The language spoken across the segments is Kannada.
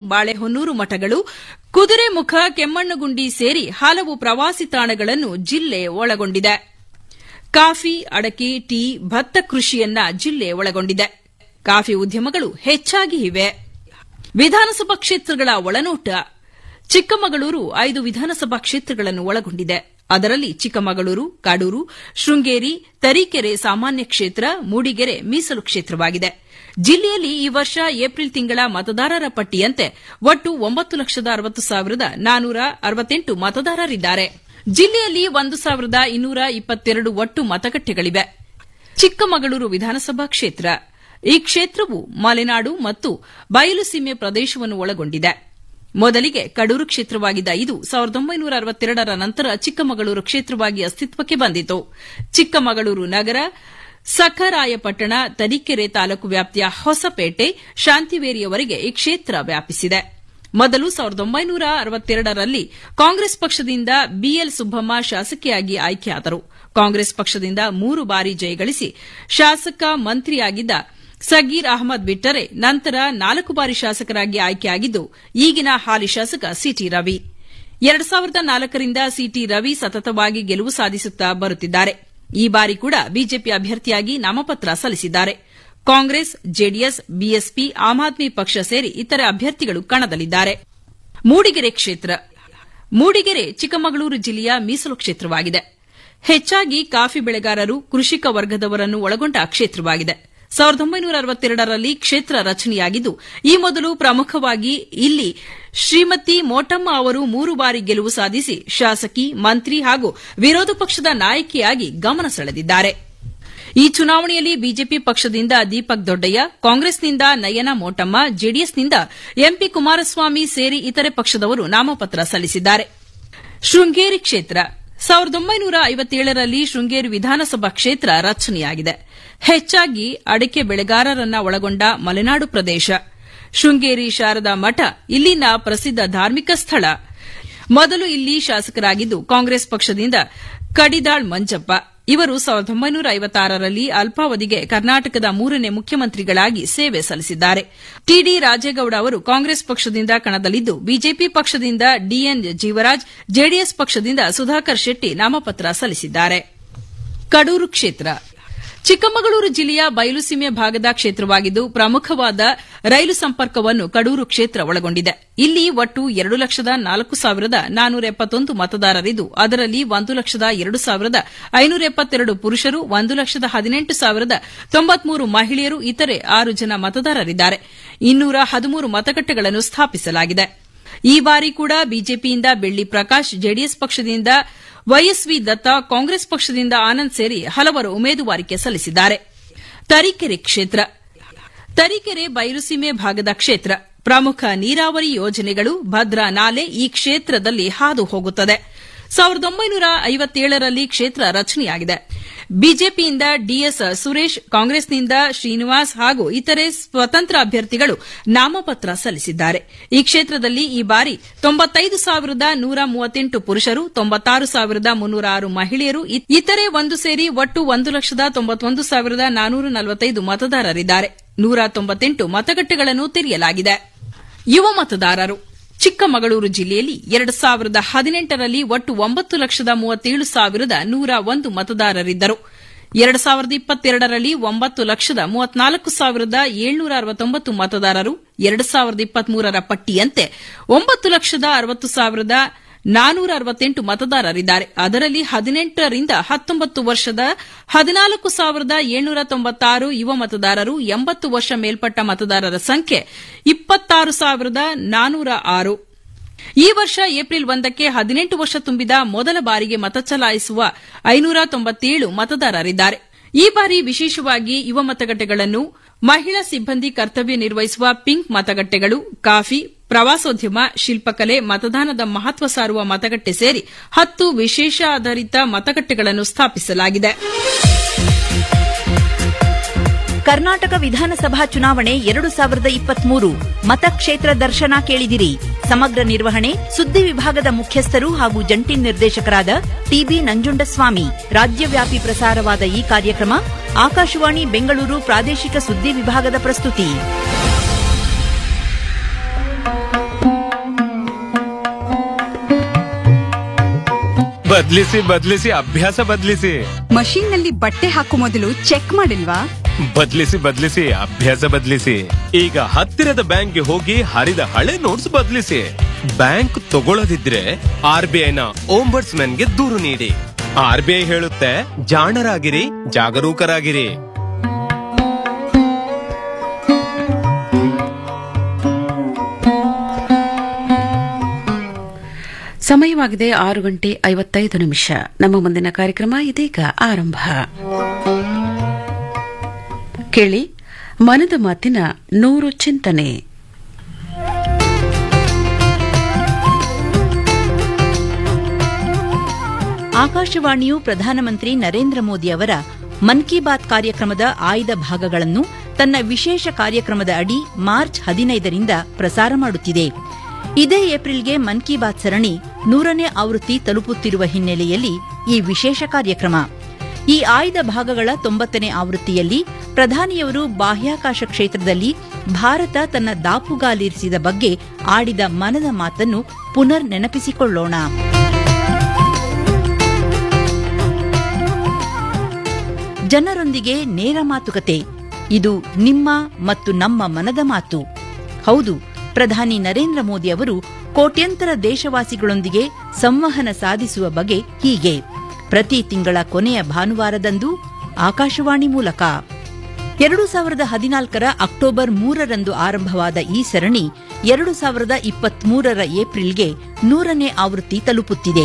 ಬಾಳೆಹೊನ್ನೂರು ಮಠಗಳು ಕುದುರೆಮುಖ ಕೆಮ್ಮಣ್ಣಗುಂಡಿ ಸೇರಿ ಹಲವು ಪ್ರವಾಸಿ ತಾಣಗಳನ್ನು ಜಿಲ್ಲೆ ಒಳಗೊಂಡಿದೆ ಕಾಫಿ ಅಡಕೆ ಟೀ ಭತ್ತ ಕೃಷಿಯನ್ನ ಜಿಲ್ಲೆ ಒಳಗೊಂಡಿದೆ ಕಾಫಿ ಉದ್ಯಮಗಳು ಹೆಚ್ಚಾಗಿ ಇವೆ ವಿಧಾನಸಭಾ ಕ್ಷೇತ್ರಗಳ ಒಳನೋಟ ಚಿಕ್ಕಮಗಳೂರು ಐದು ವಿಧಾನಸಭಾ ಕ್ಷೇತ್ರಗಳನ್ನು ಒಳಗೊಂಡಿದೆ ಅದರಲ್ಲಿ ಚಿಕ್ಕಮಗಳೂರು ಕಡೂರು ಶೃಂಗೇರಿ ತರೀಕೆರೆ ಸಾಮಾನ್ಯ ಕ್ಷೇತ್ರ ಮೂಡಿಗೆರೆ ಮೀಸಲು ಕ್ಷೇತ್ರವಾಗಿದೆ ಜಿಲ್ಲೆಯಲ್ಲಿ ಈ ವರ್ಷ ಏಪ್ರಿಲ್ ತಿಂಗಳ ಮತದಾರರ ಪಟ್ಟಿಯಂತೆ ಒಟ್ಟು ಒಂಬತ್ತು ಲಕ್ಷದ ಅರವತ್ತು ಸಾವಿರದ ನಾನೂರ ಅರವತ್ತೆಂಟು ಮತದಾರರಿದ್ದಾರೆ ಜಿಲ್ಲೆಯಲ್ಲಿ ಒಂದು ಸಾವಿರದ ಇನ್ನೂರ ಇಪ್ಪತ್ತೆರಡು ಒಟ್ಟು ಮತಗಟ್ಟೆಗಳಿವೆ ಚಿಕ್ಕಮಗಳೂರು ವಿಧಾನಸಭಾ ಕ್ಷೇತ್ರ ಈ ಕ್ಷೇತ್ರವು ಮಲೆನಾಡು ಮತ್ತು ಬಯಲುಸೀಮೆ ಪ್ರದೇಶವನ್ನು ಒಳಗೊಂಡಿದೆ ಮೊದಲಿಗೆ ಕಡೂರು ಕ್ಷೇತ್ರವಾಗಿದ್ದ ಇದು ಸಾವಿರದ ಒಂಬೈನೂರ ಅರವತ್ತೆರಡರ ನಂತರ ಚಿಕ್ಕಮಗಳೂರು ಕ್ಷೇತ್ರವಾಗಿ ಅಸ್ತಿತ್ವಕ್ಕೆ ಬಂದಿತು ಚಿಕ್ಕಮಗಳೂರು ನಗರ ಸಖರಾಯಪಟ್ಟಣ ತರೀಕೆರೆ ತಾಲೂಕು ವ್ಯಾಪ್ತಿಯ ಹೊಸಪೇಟೆ ಶಾಂತಿವೇರಿಯವರೆಗೆ ಈ ಕ್ಷೇತ್ರ ವ್ಯಾಪಿಸಿದೆ ಮೊದಲು ಸಾವಿರದ ಒಂಬೈನೂರ ಅರವತ್ತೆರಡರಲ್ಲಿ ಕಾಂಗ್ರೆಸ್ ಪಕ್ಷದಿಂದ ಬಿಎಲ್ ಸುಬ್ಬಮ್ಮ ಶಾಸಕಿಯಾಗಿ ಆಯ್ಕೆಯಾದರು ಕಾಂಗ್ರೆಸ್ ಪಕ್ಷದಿಂದ ಮೂರು ಬಾರಿ ಜಯಗಳಿಸಿ ಶಾಸಕ ಮಂತ್ರಿಯಾಗಿದ್ದ ಸಗೀರ್ ಅಹಮದ್ ಬಿಟ್ಟರೆ ನಂತರ ನಾಲ್ಕು ಬಾರಿ ಶಾಸಕರಾಗಿ ಆಯ್ಕೆಯಾಗಿದ್ದು ಈಗಿನ ಹಾಲಿ ಶಾಸಕ ಸಿಟಿ ರವಿ ಎರಡು ಸಾವಿರದ ನಾಲ್ಕರಿಂದ ಸಿಟಿ ರವಿ ಸತತವಾಗಿ ಗೆಲುವು ಸಾಧಿಸುತ್ತಾ ಬರುತ್ತಿದ್ದಾರೆ ಈ ಬಾರಿ ಕೂಡ ಬಿಜೆಪಿ ಅಭ್ಯರ್ಥಿಯಾಗಿ ನಾಮಪತ್ರ ಸಲ್ಲಿಸಿದ್ದಾರೆ ಕಾಂಗ್ರೆಸ್ ಜೆಡಿಎಸ್ ಬಿಎಸ್ಪಿ ಆಮ್ ಆದ್ಮಿ ಪಕ್ಷ ಸೇರಿ ಇತರೆ ಅಭ್ಯರ್ಥಿಗಳು ಕಣದಲ್ಲಿದ್ದಾರೆ ಮೂಡಿಗೆರೆ ಕ್ಷೇತ್ರ ಮೂಡಿಗೆರೆ ಚಿಕ್ಕಮಗಳೂರು ಜಿಲ್ಲೆಯ ಮೀಸಲು ಕ್ಷೇತ್ರವಾಗಿದೆ ಹೆಚ್ಚಾಗಿ ಕಾಫಿ ಬೆಳೆಗಾರರು ಕೃಷಿಕ ವರ್ಗದವರನ್ನು ಒಳಗೊಂಡ ಕ್ಷೇತ್ರವಾಗಿದೆ ಸಾವಿರದ ಒಂಬೈನೂರ ಅರವತ್ತೆರಡರಲ್ಲಿ ಕ್ಷೇತ್ರ ರಚನೆಯಾಗಿದ್ದು ಈ ಮೊದಲು ಪ್ರಮುಖವಾಗಿ ಇಲ್ಲಿ ಶ್ರೀಮತಿ ಮೋಟಮ್ಮ ಅವರು ಮೂರು ಬಾರಿ ಗೆಲುವು ಸಾಧಿಸಿ ಶಾಸಕಿ ಮಂತ್ರಿ ಹಾಗೂ ವಿರೋಧ ಪಕ್ಷದ ನಾಯಕಿಯಾಗಿ ಗಮನ ಸೆಳೆದಿದ್ದಾರೆ ಈ ಚುನಾವಣೆಯಲ್ಲಿ ಬಿಜೆಪಿ ಪಕ್ಷದಿಂದ ದೀಪಕ್ ದೊಡ್ಡಯ್ಯ ಕಾಂಗ್ರೆಸ್ನಿಂದ ನಯನ ಮೋಟಮ್ಮ ಜೆಡಿಎಸ್ನಿಂದ ಎಂಪಿ ಕುಮಾರಸ್ವಾಮಿ ಸೇರಿ ಇತರೆ ಪಕ್ಷದವರು ನಾಮಪತ್ರ ಸಲ್ಲಿಸಿದ್ದಾರೆ ಶೃಂಗೇರಿ ಕ್ಷೇತ್ರ ಸಾವಿರದ ಒಂಬೈನೂರ ಐವತ್ತೇಳರಲ್ಲಿ ಶೃಂಗೇರಿ ವಿಧಾನಸಭಾ ಕ್ಷೇತ್ರ ರಚನೆಯಾಗಿದೆ ಹೆಚ್ಚಾಗಿ ಅಡಿಕೆ ಬೆಳೆಗಾರರನ್ನ ಒಳಗೊಂಡ ಮಲೆನಾಡು ಪ್ರದೇಶ ಶೃಂಗೇರಿ ಶಾರದಾ ಮಠ ಇಲ್ಲಿನ ಪ್ರಸಿದ್ದ ಧಾರ್ಮಿಕ ಸ್ಥಳ ಮೊದಲು ಇಲ್ಲಿ ಶಾಸಕರಾಗಿದ್ದು ಕಾಂಗ್ರೆಸ್ ಪಕ್ಷದಿಂದ ಕಡಿದಾಳ್ ಮಂಜಪ್ಪ ಇವರು ಸಾವಿರದ ಒಂಬೈನೂರ ಐವತ್ತಾರರಲ್ಲಿ ಅಲ್ಪಾವಧಿಗೆ ಕರ್ನಾಟಕದ ಮೂರನೇ ಮುಖ್ಯಮಂತ್ರಿಗಳಾಗಿ ಸೇವೆ ಸಲ್ಲಿಸಿದ್ದಾರೆ ಟಿಡಿ ರಾಜೇಗೌಡ ಅವರು ಕಾಂಗ್ರೆಸ್ ಪಕ್ಷದಿಂದ ಕಣದಲ್ಲಿದ್ದು ಬಿಜೆಪಿ ಪಕ್ಷದಿಂದ ಡಿಎನ್ ಜೀವರಾಜ್ ಜೆಡಿಎಸ್ ಪಕ್ಷದಿಂದ ಸುಧಾಕರ್ ಶೆಟ್ಟಿ ನಾಮಪತ್ರ ಸಲ್ಲಿಸಿದ್ದಾರೆ ಕಡೂರು ಕ್ಷೇತ್ರ ಚಿಕ್ಕಮಗಳೂರು ಜಿಲ್ಲೆಯ ಬಯಲುಸೀಮೆ ಭಾಗದ ಕ್ಷೇತ್ರವಾಗಿದ್ದು ಪ್ರಮುಖವಾದ ರೈಲು ಸಂಪರ್ಕವನ್ನು ಕಡೂರು ಕ್ಷೇತ್ರ ಒಳಗೊಂಡಿದೆ ಇಲ್ಲಿ ಒಟ್ಟು ಎರಡು ಲಕ್ಷದ ನಾಲ್ಕು ಸಾವಿರದ ನಾನೂರ ಎಪ್ಪತ್ತೊಂದು ಮತದಾರರಿದ್ದು ಅದರಲ್ಲಿ ಒಂದು ಲಕ್ಷದ ಎರಡು ಸಾವಿರದ ಐನೂರ ಎಪ್ಪತ್ತೆರಡು ಪುರುಷರು ಒಂದು ಲಕ್ಷದ ಹದಿನೆಂಟು ಸಾವಿರದ ತೊಂಬತ್ಮೂರು ಮಹಿಳೆಯರು ಇತರೆ ಆರು ಜನ ಮತದಾರರಿದ್ದಾರೆ ಇನ್ನೂರ ಹದಿಮೂರು ಮತಗಟ್ಟೆಗಳನ್ನು ಸ್ಥಾಪಿಸಲಾಗಿದೆ ಈ ಬಾರಿ ಕೂಡ ಬಿಜೆಪಿಯಿಂದ ಬೆಳ್ಳಿ ಪ್ರಕಾಶ್ ಜೆಡಿಎಸ್ ಪಕ್ಷದಿಂದ ವೈಎಸ್ವಿ ದತ್ತ ಕಾಂಗ್ರೆಸ್ ಪಕ್ಷದಿಂದ ಆನಂದ್ ಸೇರಿ ಹಲವರು ಉಮೇದುವಾರಿಕೆ ಸಲ್ಲಿಸಿದ್ದಾರೆ ತರೀಕೆರೆ ಕ್ಷೇತ್ರ ತರೀಕೆರೆ ಬಯಲುಸೀಮೆ ಭಾಗದ ಕ್ಷೇತ್ರ ಪ್ರಮುಖ ನೀರಾವರಿ ಯೋಜನೆಗಳು ಭದ್ರಾ ನಾಲೆ ಈ ಕ್ಷೇತ್ರದಲ್ಲಿ ಹಾದು ಹೋಗುತ್ತದೆ ಸಾವಿರದ ಒಂಬೈನೂರ ಐವತ್ತೇಳರಲ್ಲಿ ಕ್ಷೇತ್ರ ರಚನೆಯಾಗಿದೆ ಬಿಜೆಪಿಯಿಂದ ಡಿಎಸ್ ಸುರೇಶ್ ಕಾಂಗ್ರೆಸ್ನಿಂದ ಶ್ರೀನಿವಾಸ್ ಹಾಗೂ ಇತರೆ ಸ್ವತಂತ್ರ ಅಭ್ಯರ್ಥಿಗಳು ನಾಮಪತ್ರ ಸಲ್ಲಿಸಿದ್ದಾರೆ ಈ ಕ್ಷೇತ್ರದಲ್ಲಿ ಈ ಬಾರಿ ತೊಂಬತ್ತೈದು ಸಾವಿರದ ನೂರ ಮೂವತ್ತೆಂಟು ಪುರುಷರು ತೊಂಬತ್ತಾರು ಸಾವಿರದ ಮುನ್ನೂರ ಆರು ಮಹಿಳೆಯರು ಇತರೆ ಒಂದು ಸೇರಿ ಒಟ್ಟು ಒಂದು ಲಕ್ಷದ ತೊಂಬತ್ತೊಂದು ಸಾವಿರದ ನಾನೂರ ನಲವತ್ತೈದು ಮತದಾರರಿದ್ದಾರೆ ನೂರ ತೊಂಬತ್ತೆಂಟು ಮತಗಟ್ಟೆಗಳನ್ನು ತೆರೆಯಲಾಗಿದೆ ಯುವ ಮತದಾರರು ಚಿಕ್ಕಮಗಳೂರು ಜಿಲ್ಲೆಯಲ್ಲಿ ಎರಡು ಸಾವಿರದ ಹದಿನೆಂಟರಲ್ಲಿ ಒಟ್ಟು ಒಂಬತ್ತು ಲಕ್ಷದ ಮೂವತ್ತೇಳು ಸಾವಿರದ ನೂರ ಒಂದು ಮತದಾರರಿದ್ದರು ಎರಡು ಸಾವಿರದ ಇಪ್ಪತ್ತೆರಡರಲ್ಲಿ ಒಂಬತ್ತು ಲಕ್ಷದ ಮೂವತ್ನಾಲ್ಕು ಸಾವಿರದ ಏಳ್ನೂರ ಅರವತ್ತೊಂಬತ್ತು ಮತದಾರರು ಎರಡು ಸಾವಿರದ ಇಪ್ಪತ್ಮೂರರ ಪಟ್ಟಿಯಂತೆ ಒಂಬತ್ತು ಲಕ್ಷದ ಅರವತ್ತು ಸಾವಿರದ ನಾನೂರ ಅರವತ್ತೆಂಟು ಮತದಾರರಿದ್ದಾರೆ ಅದರಲ್ಲಿ ಹದಿನೆಂಟರಿಂದ ಹತ್ತೊಂಬತ್ತು ವರ್ಷದ ಹದಿನಾಲ್ಕು ಸಾವಿರದ ಏಳ್ನೂರ ತೊಂಬತ್ತಾರು ಯುವ ಮತದಾರರು ಎಂಬತ್ತು ವರ್ಷ ಮೇಲ್ಪಟ್ಟ ಮತದಾರರ ಸಂಖ್ಯೆ ಇಪ್ಪತ್ತಾರು ಸಾವಿರದ ನಾನೂರ ಆರು ಈ ವರ್ಷ ಏಪ್ರಿಲ್ ಒಂದಕ್ಕೆ ಹದಿನೆಂಟು ವರ್ಷ ತುಂಬಿದ ಮೊದಲ ಬಾರಿಗೆ ಮತ ಚಲಾಯಿಸುವ ಐನೂರ ತೊಂಬತ್ತೇಳು ಮತದಾರರಿದ್ದಾರೆ ಈ ಬಾರಿ ವಿಶೇಷವಾಗಿ ಯುವ ಮತಗಟ್ಟೆಗಳನ್ನು ಮಹಿಳಾ ಸಿಬ್ಬಂದಿ ಕರ್ತವ್ಯ ನಿರ್ವಹಿಸುವ ಪಿಂಕ್ ಮತಗಟ್ಟೆಗಳು ಕಾಫಿ ಪ್ರವಾಸೋದ್ಯಮ ಶಿಲ್ಪಕಲೆ ಮತದಾನದ ಮಹತ್ವ ಸಾರುವ ಮತಗಟ್ಟೆ ಸೇರಿ ಹತ್ತು ವಿಶೇಷಾಧಾರಿತ ಮತಗಟ್ಟೆಗಳನ್ನು ಸ್ಥಾಪಿಸಲಾಗಿದೆ ಕರ್ನಾಟಕ ವಿಧಾನಸಭಾ ಚುನಾವಣೆ ಎರಡು ಸಾವಿರದ ಇಪ್ಪತ್ಮೂರು ಮತಕ್ಷೇತ್ರ ದರ್ಶನ ಕೇಳಿದಿರಿ ಸಮಗ್ರ ನಿರ್ವಹಣೆ ಸುದ್ದಿ ವಿಭಾಗದ ಮುಖ್ಯಸ್ಥರು ಹಾಗೂ ಜಂಟಿ ನಿರ್ದೇಶಕರಾದ ಟಿಬಿ ನಂಜುಂಡಸ್ವಾಮಿ ರಾಜ್ಯವ್ಯಾಪಿ ಪ್ರಸಾರವಾದ ಈ ಕಾರ್ಯಕ್ರಮ ಆಕಾಶವಾಣಿ ಬೆಂಗಳೂರು ಪ್ರಾದೇಶಿಕ ಸುದ್ದಿ ವಿಭಾಗದ ಪ್ರಸ್ತುತಿ ಬದ್ಲಿಸಿ ಬದ್ಲಿಸಿ ಅಭ್ಯಾಸ ಬದ್ಲಿಸಿ ಮಷೀನ್ ನಲ್ಲಿ ಬಟ್ಟೆ ಹಾಕೋ ಮೊದಲು ಚೆಕ್ ಮಾಡಿಲ್ವಾ ಬದ್ಲಿಸಿ ಬದ್ಲಿಸಿ ಅಭ್ಯಾಸ ಬದ್ಲಿಸಿ ಈಗ ಹತ್ತಿರದ ಬ್ಯಾಂಕ್ಗೆ ಹೋಗಿ ಹರಿದ ಹಳೆ ನೋಟ್ಸ್ ಬದ್ಲಿಸಿ ಬ್ಯಾಂಕ್ ತಗೊಳ್ಳದಿದ್ರೆ ಆರ್ ಬಿ ಐನ ಗೆ ದೂರು ನೀಡಿ ಆರ್ ಬಿ ಐ ಹೇಳುತ್ತೆ ಜಾಣರಾಗಿರಿ ಜಾಗರೂಕರಾಗಿರಿ ಸಮಯವಾಗಿದೆ ಆರು ಗಂಟೆ ಐವತ್ತೈದು ನಿಮಿಷ ನಮ್ಮ ಮುಂದಿನ ಕಾರ್ಯಕ್ರಮ ಇದೀಗ ಆರಂಭ ಕೇಳಿ ಮನದ ಮಾತಿನ ನೂರು ಚಿಂತನೆ ಆಕಾಶವಾಣಿಯು ಪ್ರಧಾನಮಂತ್ರಿ ನರೇಂದ್ರ ಮೋದಿ ಅವರ ಮನ್ ಕಿ ಬಾತ್ ಕಾರ್ಯಕ್ರಮದ ಆಯ್ದ ಭಾಗಗಳನ್ನು ತನ್ನ ವಿಶೇಷ ಕಾರ್ಯಕ್ರಮದ ಅಡಿ ಮಾರ್ಚ್ ಹದಿನೈದರಿಂದ ಪ್ರಸಾರ ಮಾಡುತ್ತಿದೆ ಇದೇ ಏಪ್ರಿಲ್ಗೆ ಮನ್ ಕಿ ಬಾತ್ ಸರಣಿ ನೂರನೇ ಆವೃತ್ತಿ ತಲುಪುತ್ತಿರುವ ಹಿನ್ನೆಲೆಯಲ್ಲಿ ಈ ವಿಶೇಷ ಕಾರ್ಯಕ್ರಮ ಈ ಆಯ್ದ ಭಾಗಗಳ ತೊಂಬತ್ತನೇ ಆವೃತ್ತಿಯಲ್ಲಿ ಪ್ರಧಾನಿಯವರು ಬಾಹ್ಯಾಕಾಶ ಕ್ಷೇತ್ರದಲ್ಲಿ ಭಾರತ ತನ್ನ ದಾಪುಗಾಲಿರಿಸಿದ ಬಗ್ಗೆ ಆಡಿದ ಮನದ ಮಾತನ್ನು ಪುನರ್ ನೆನಪಿಸಿಕೊಳ್ಳೋಣ ಜನರೊಂದಿಗೆ ನೇರ ಮಾತುಕತೆ ಇದು ನಿಮ್ಮ ಮತ್ತು ನಮ್ಮ ಮನದ ಮಾತು ಹೌದು ಪ್ರಧಾನಿ ನರೇಂದ್ರ ಮೋದಿ ಅವರು ಕೋಟ್ಯಂತರ ದೇಶವಾಸಿಗಳೊಂದಿಗೆ ಸಂವಹನ ಸಾಧಿಸುವ ಬಗೆ ಹೀಗೆ ಪ್ರತಿ ತಿಂಗಳ ಕೊನೆಯ ಭಾನುವಾರದಂದು ಆಕಾಶವಾಣಿ ಮೂಲಕ ಎರಡು ಸಾವಿರದ ಹದಿನಾಲ್ಕರ ಅಕ್ಟೋಬರ್ ಮೂರರಂದು ಆರಂಭವಾದ ಈ ಸರಣಿ ಎರಡು ಸಾವಿರದ ಇಪ್ಪತ್ಮೂರರ ಏಪ್ರಿಲ್ಗೆ ನೂರನೇ ಆವೃತ್ತಿ ತಲುಪುತ್ತಿದೆ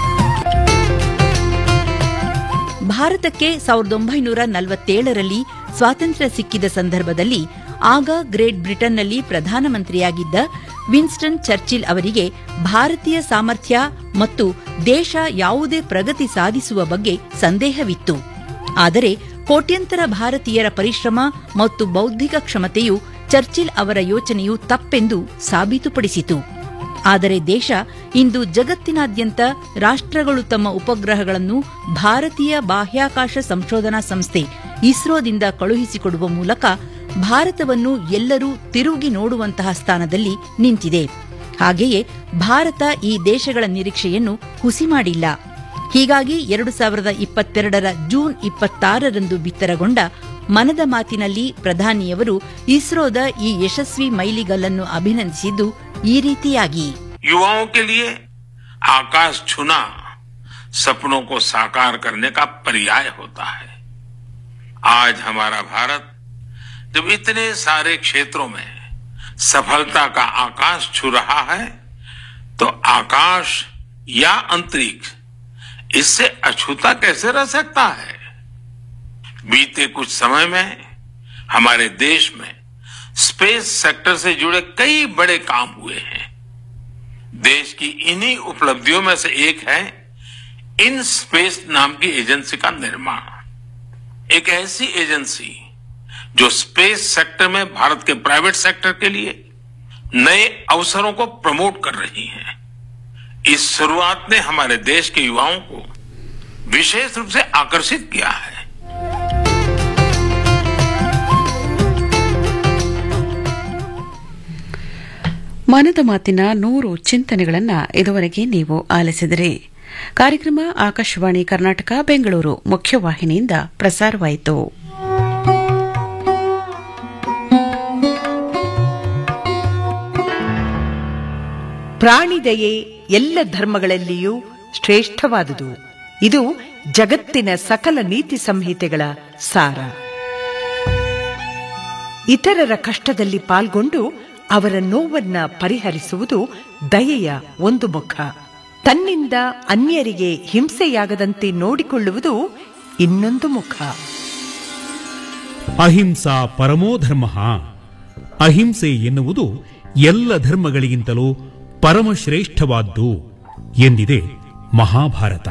ಭಾರತಕ್ಕೆ ಸಾವಿರದ ಒಂಬೈನೂರ ನಲವತ್ತೇಳರಲ್ಲಿ ಸ್ವಾತಂತ್ರ್ಯ ಸಿಕ್ಕಿದ ಸಂದರ್ಭದಲ್ಲಿ ಆಗ ಗ್ರೇಟ್ ಬ್ರಿಟನ್ನಲ್ಲಿ ಪ್ರಧಾನಮಂತ್ರಿಯಾಗಿದ್ದ ವಿನ್ಸ್ಟನ್ ಚರ್ಚಿಲ್ ಅವರಿಗೆ ಭಾರತೀಯ ಸಾಮರ್ಥ್ಯ ಮತ್ತು ದೇಶ ಯಾವುದೇ ಪ್ರಗತಿ ಸಾಧಿಸುವ ಬಗ್ಗೆ ಸಂದೇಹವಿತ್ತು ಆದರೆ ಕೋಟ್ಯಂತರ ಭಾರತೀಯರ ಪರಿಶ್ರಮ ಮತ್ತು ಬೌದ್ಧಿಕ ಕ್ಷಮತೆಯು ಚರ್ಚಿಲ್ ಅವರ ಯೋಚನೆಯು ತಪ್ಪೆಂದು ಸಾಬೀತುಪಡಿಸಿತು ಆದರೆ ದೇಶ ಇಂದು ಜಗತ್ತಿನಾದ್ಯಂತ ರಾಷ್ಟ್ರಗಳು ತಮ್ಮ ಉಪಗ್ರಹಗಳನ್ನು ಭಾರತೀಯ ಬಾಹ್ಯಾಕಾಶ ಸಂಶೋಧನಾ ಸಂಸ್ಥೆ ಇಸ್ರೋದಿಂದ ಕಳುಹಿಸಿಕೊಡುವ ಮೂಲಕ ಭಾರತವನ್ನು ಎಲ್ಲರೂ ತಿರುಗಿ ನೋಡುವಂತಹ ಸ್ಥಾನದಲ್ಲಿ ನಿಂತಿದೆ ಹಾಗೆಯೇ ಭಾರತ ಈ ದೇಶಗಳ ನಿರೀಕ್ಷೆಯನ್ನು ಹುಸಿ ಮಾಡಿಲ್ಲ ಹೀಗಾಗಿ ಎರಡು ಸಾವಿರದ ಇಪ್ಪತ್ತೆರಡರ ಜೂನ್ ಇಪ್ಪತ್ತಾರರಂದು ಬಿತ್ತರಗೊಂಡ ಮನದ ಮಾತಿನಲ್ಲಿ ಪ್ರಧಾನಿಯವರು ಇಸ್ರೋದ ಈ ಯಶಸ್ವಿ ಮೈಲಿಗಲ್ಲನ್ನು ಅಭಿನಂದಿಸಿದ್ದು ಈ ರೀತಿಯಾಗಿ युवाओं के लिए आकाश छूना सपनों को साकार करने का पर्याय होता है आज हमारा भारत जब इतने सारे क्षेत्रों में सफलता का आकाश छू रहा है तो आकाश या अंतरिक्ष इससे अछूता कैसे रह सकता है बीते कुछ समय में हमारे देश में स्पेस सेक्टर से जुड़े कई बड़े काम हुए हैं देश की इन्हीं उपलब्धियों में से एक है इन स्पेस नाम की एजेंसी का निर्माण एक ऐसी एजेंसी जो स्पेस सेक्टर में भारत के प्राइवेट सेक्टर के लिए नए अवसरों को प्रमोट कर रही है इस शुरुआत ने हमारे देश के युवाओं को विशेष रूप से आकर्षित किया है ಮನದ ಮಾತಿನ ನೂರು ಚಿಂತನೆಗಳನ್ನ ಇದುವರೆಗೆ ನೀವು ಆಲಿಸಿದಿರಿ ಕಾರ್ಯಕ್ರಮ ಆಕಾಶವಾಣಿ ಕರ್ನಾಟಕ ಬೆಂಗಳೂರು ಮುಖ್ಯವಾಹಿನಿಯಿಂದ ಪ್ರಸಾರವಾಯಿತು ಪ್ರಾಣಿದಯೆ ಎಲ್ಲ ಧರ್ಮಗಳಲ್ಲಿಯೂ ಶ್ರೇಷ್ಠವಾದುದು ಇದು ಜಗತ್ತಿನ ಸಕಲ ನೀತಿ ಸಂಹಿತೆಗಳ ಸಾರ ಇತರರ ಕಷ್ಟದಲ್ಲಿ ಪಾಲ್ಗೊಂಡು ಅವರ ನೋವನ್ನ ಪರಿಹರಿಸುವುದು ದಯೆಯ ಒಂದು ಮುಖ ತನ್ನಿಂದ ಅನ್ಯರಿಗೆ ಹಿಂಸೆಯಾಗದಂತೆ ನೋಡಿಕೊಳ್ಳುವುದು ಇನ್ನೊಂದು ಮುಖ ಅಹಿಂಸಾ ಪರಮೋ ಧರ್ಮ ಅಹಿಂಸೆ ಎನ್ನುವುದು ಎಲ್ಲ ಧರ್ಮಗಳಿಗಿಂತಲೂ ಪರಮಶ್ರೇಷ್ಠವಾದ್ದು ಎಂದಿದೆ ಮಹಾಭಾರತ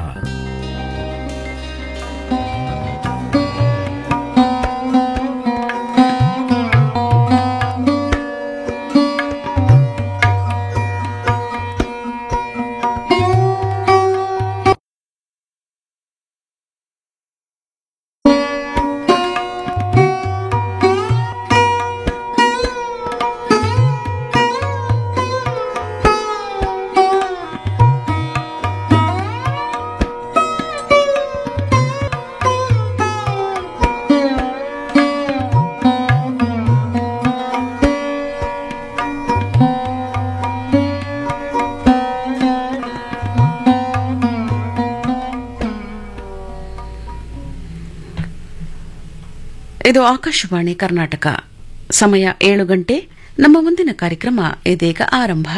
ಇದು ಆಕಾಶವಾಣಿ ಕರ್ನಾಟಕ ಸಮಯ ಏಳು ಗಂಟೆ ನಮ್ಮ ಮುಂದಿನ ಕಾರ್ಯಕ್ರಮ ಇದೀಗ ಆರಂಭ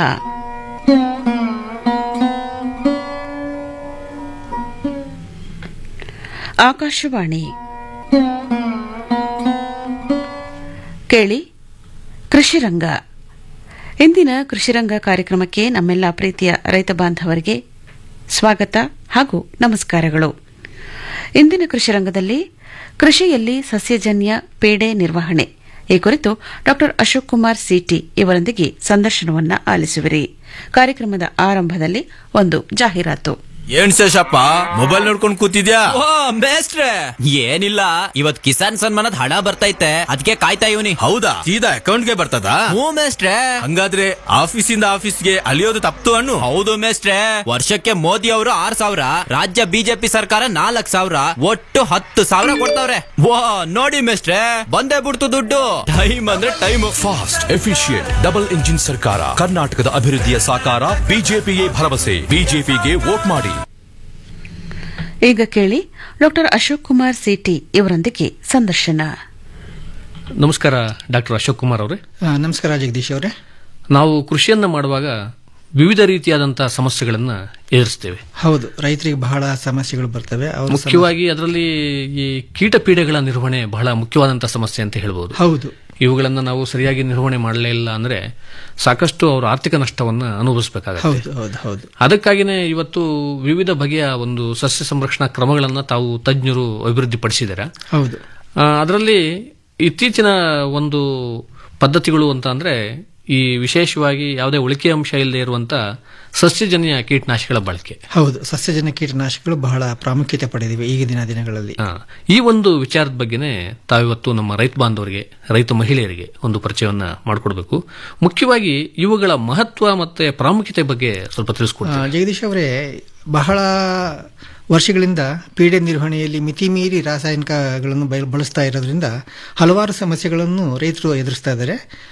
ಆಕಾಶವಾಣಿ ಕೇಳಿ ಕೃಷಿರಂಗ ಇಂದಿನ ಕೃಷಿರಂಗ ಕಾರ್ಯಕ್ರಮಕ್ಕೆ ನಮ್ಮೆಲ್ಲ ಪ್ರೀತಿಯ ರೈತ ಬಾಂಧವರಿಗೆ ಸ್ವಾಗತ ಹಾಗೂ ನಮಸ್ಕಾರಗಳು ಇಂದಿನ ಕೃಷಿರಂಗದಲ್ಲಿ ಕೃಷಿಯಲ್ಲಿ ಸಸ್ಯಜನ್ಯ ಪೇಡೆ ನಿರ್ವಹಣೆ ಈ ಕುರಿತು ಡಾ ಅಶೋಕ್ ಕುಮಾರ್ ಸಿಟಿ ಇವರೊಂದಿಗೆ ಸಂದರ್ಶನವನ್ನ ಆಲಿಸುವಿರಿ ಕಾರ್ಯಕ್ರಮದ ಆರಂಭದಲ್ಲಿ ಒಂದು ಜಾಹೀರಾತು ಏನ್ ಶೇಷಪ್ಪ ಮೊಬೈಲ್ ನೋಡ್ಕೊಂಡ್ ಕೂತಿದ್ಯಾ ಓ ಬೇಸ್ಟ್ರೆ ಏನಿಲ್ಲ ಇವತ್ ಕಿಸಾನ್ ಸನ್ಮಾನದ ಹಣ ಬರ್ತೈತೆ ಅದಕ್ಕೆ ಕಾಯ್ತಾ ಇವನಿ ಹೌದಾ ಸೀದಾ ಅಕೌಂಟ್ಗೆ ಬರ್ತದಾ ಹ್ಞೂ ಮೇಸ್ಟ್ರೆ ಹಂಗಾದ್ರೆ ಆಫೀಸಿಂದ ಆಫೀಸ್ಗೆ ಅಲಿಯೋದು ತಪ್ತು ಅನ್ನು ಹೌದು ಮೇಸ್ಟ್ರೆ ವರ್ಷಕ್ಕೆ ಮೋದಿ ಅವರು ಆರ್ ಸಾವಿರ ರಾಜ್ಯ ಬಿಜೆಪಿ ಸರ್ಕಾರ ನಾಲ್ಕ್ ಸಾವಿರ ಒಟ್ಟು ಹತ್ತು ಸಾವಿರ ಕೊಡ್ತಾವ್ರೆ ವಾ ನೋಡಿ ಮೇಸ್ಟ್ರೆ ಬಂದೇ ಬಿಡ್ತು ದುಡ್ಡು ಟೈಮ್ ಅಂದ್ರೆ time fast efficient double engine ಸರ್ಕಾರ ಕರ್ನಾಟಕದ ಅಭಿವೃದ್ಧಿಯ ಸಾಕಾರ ಬಿಜೆಪಿಗೆ ಭರವಸೆ ಬಿಜೆಪಿಗೆ ವೋಟ್ ಮಾಡಿ ಈಗ ಕೇಳಿ ಡಾ ಅಶೋಕ್ ಕುಮಾರ್ ಸಿಟಿ ಇವರೊಂದಿಗೆ ಸಂದರ್ಶನ ನಮಸ್ಕಾರ ಡಾಕ್ಟರ್ ಅಶೋಕ್ ಕುಮಾರ್ ಅವರೇ ಆ, ನಮಸ್ಕಾರ ಜಗದೀಶ್ ಅವರೇ ನಾವು ಕೃಷಿಯನ್ನ ಮಾಡುವಾಗ ವಿವಿಧ ರೀತಿಯಾದಂತಹ ಸಮಸ್ಯೆಗಳನ್ನ ಎದುರಿಸ್ತೇವೆ ಹೌದು ರೈತರಿಗೆ ಬಹಳ ಸಮಸ್ಯೆಗಳು ಬರ್ತವೆ ಅವ್ರ ಸಮ- ಮುಖ್ಯವಾಗಿ ಅದರಲ್ಲಿ ಈ ಕೀಟ ಪೀಡೆಗಳ ನಿರ್ವಹಣೆ ಬಹಳ ಮುಖ್ಯವಾದಂತಹ ಸಮಸ್ಯೆ ಅಂತ ಹೇಳ್ಬೋದು ಹೌದು ಇವುಗಳನ್ನ ನಾವು ಸರಿಯಾಗಿ ನಿರ್ವಹಣೆ ಮಾಡಲೇ ಇಲ್ಲ ಅಂದ್ರೆ ಸಾಕಷ್ಟು ಅವರು ಆರ್ಥಿಕ ನಷ್ಟವನ್ನ ಅನುಭವಿಸಬೇಕಾಗುತ್ತೆ ಹೌದು ಹೌದು ಹೌದು ಅದಕ್ಕಾಗಿನೇ ಇವತ್ತು ವಿವಿಧ ಬಗೆಯ ಒಂದು ಸಸ್ಯ ಸಂರಕ್ಷಣಾ ಕ್ರಮಗಳನ್ನ ತಾವು ತಜ್ಞರು ಅಭಿವೃದ್ಧಿಪಡಿಸಿದ್ದಾರೆ ಹೌದು ಅದರಲ್ಲಿ ಇತ್ತೀಚಿನ ಒಂದು ಪದ್ಧತಿಗಳು ಅಂತ ಅಂದ್ರೆ ಈ ವಿಶೇಷವಾಗಿ ಯಾವುದೇ ಉಳಿಕೆ ಅಂಶ ಇಲ್ಲದೆ ಇರುವಂತ ಸಸ್ಯಜನ್ಯ ಕೀಟನಾಶಕಗಳ ಬಳಕೆ ಹೌದು ಸಸ್ಯಜನ್ಯ ಕೀಟನಾಶಕಗಳು ಬಹಳ ಪ್ರಾಮುಖ್ಯತೆ ಪಡೆದಿವೆ ಈಗಿನ ದಿನಗಳಲ್ಲಿ ಆ, ಈ ಒಂದು ವಿಚಾರದ ಬಗ್ಗೆನೇ ತಾವಿವತ್ತು ನಮ್ಮ ರೈತ ಬಾಂಧವರಿಗೆ ರೈತ ಮಹಿಳೆಯರಿಗೆ ಒಂದು ಪರಿಚಯವನ್ನ ಮಾಡಿಕೊಡ್ಬೇಕು ಮುಖ್ಯವಾಗಿ ಇವುಗಳ ಮಹತ್ವ ಮತ್ತೆ ಪ್ರಾಮುಖ್ಯತೆ ಬಗ್ಗೆ ಸ್ವಲ್ಪ ಆ, ತಿಳಿಸ್ಕೊಡ್ತೀವಿ ಜಗದೀಶ್ ಅವರೇ ಬಹಳ ವರ್ಷಗಳಿಂದ ಪೀಡೆ ನಿರ್ವಹಣೆಯಲ್ಲಿ ಮಿತಿಮೀರಿ ರಾಸಾಯನಿಕಗಳನ್ನು ಬಯ- ಬಳಸ್ತಾ ಇರೋದ್ರಿಂದ ಹಲವಾರು ಸಮಸ್ಯೆಗಳನ್ನು ರೈತರು ಎದುರಿಸ್ತಾ ಇದ್ದಾರೆ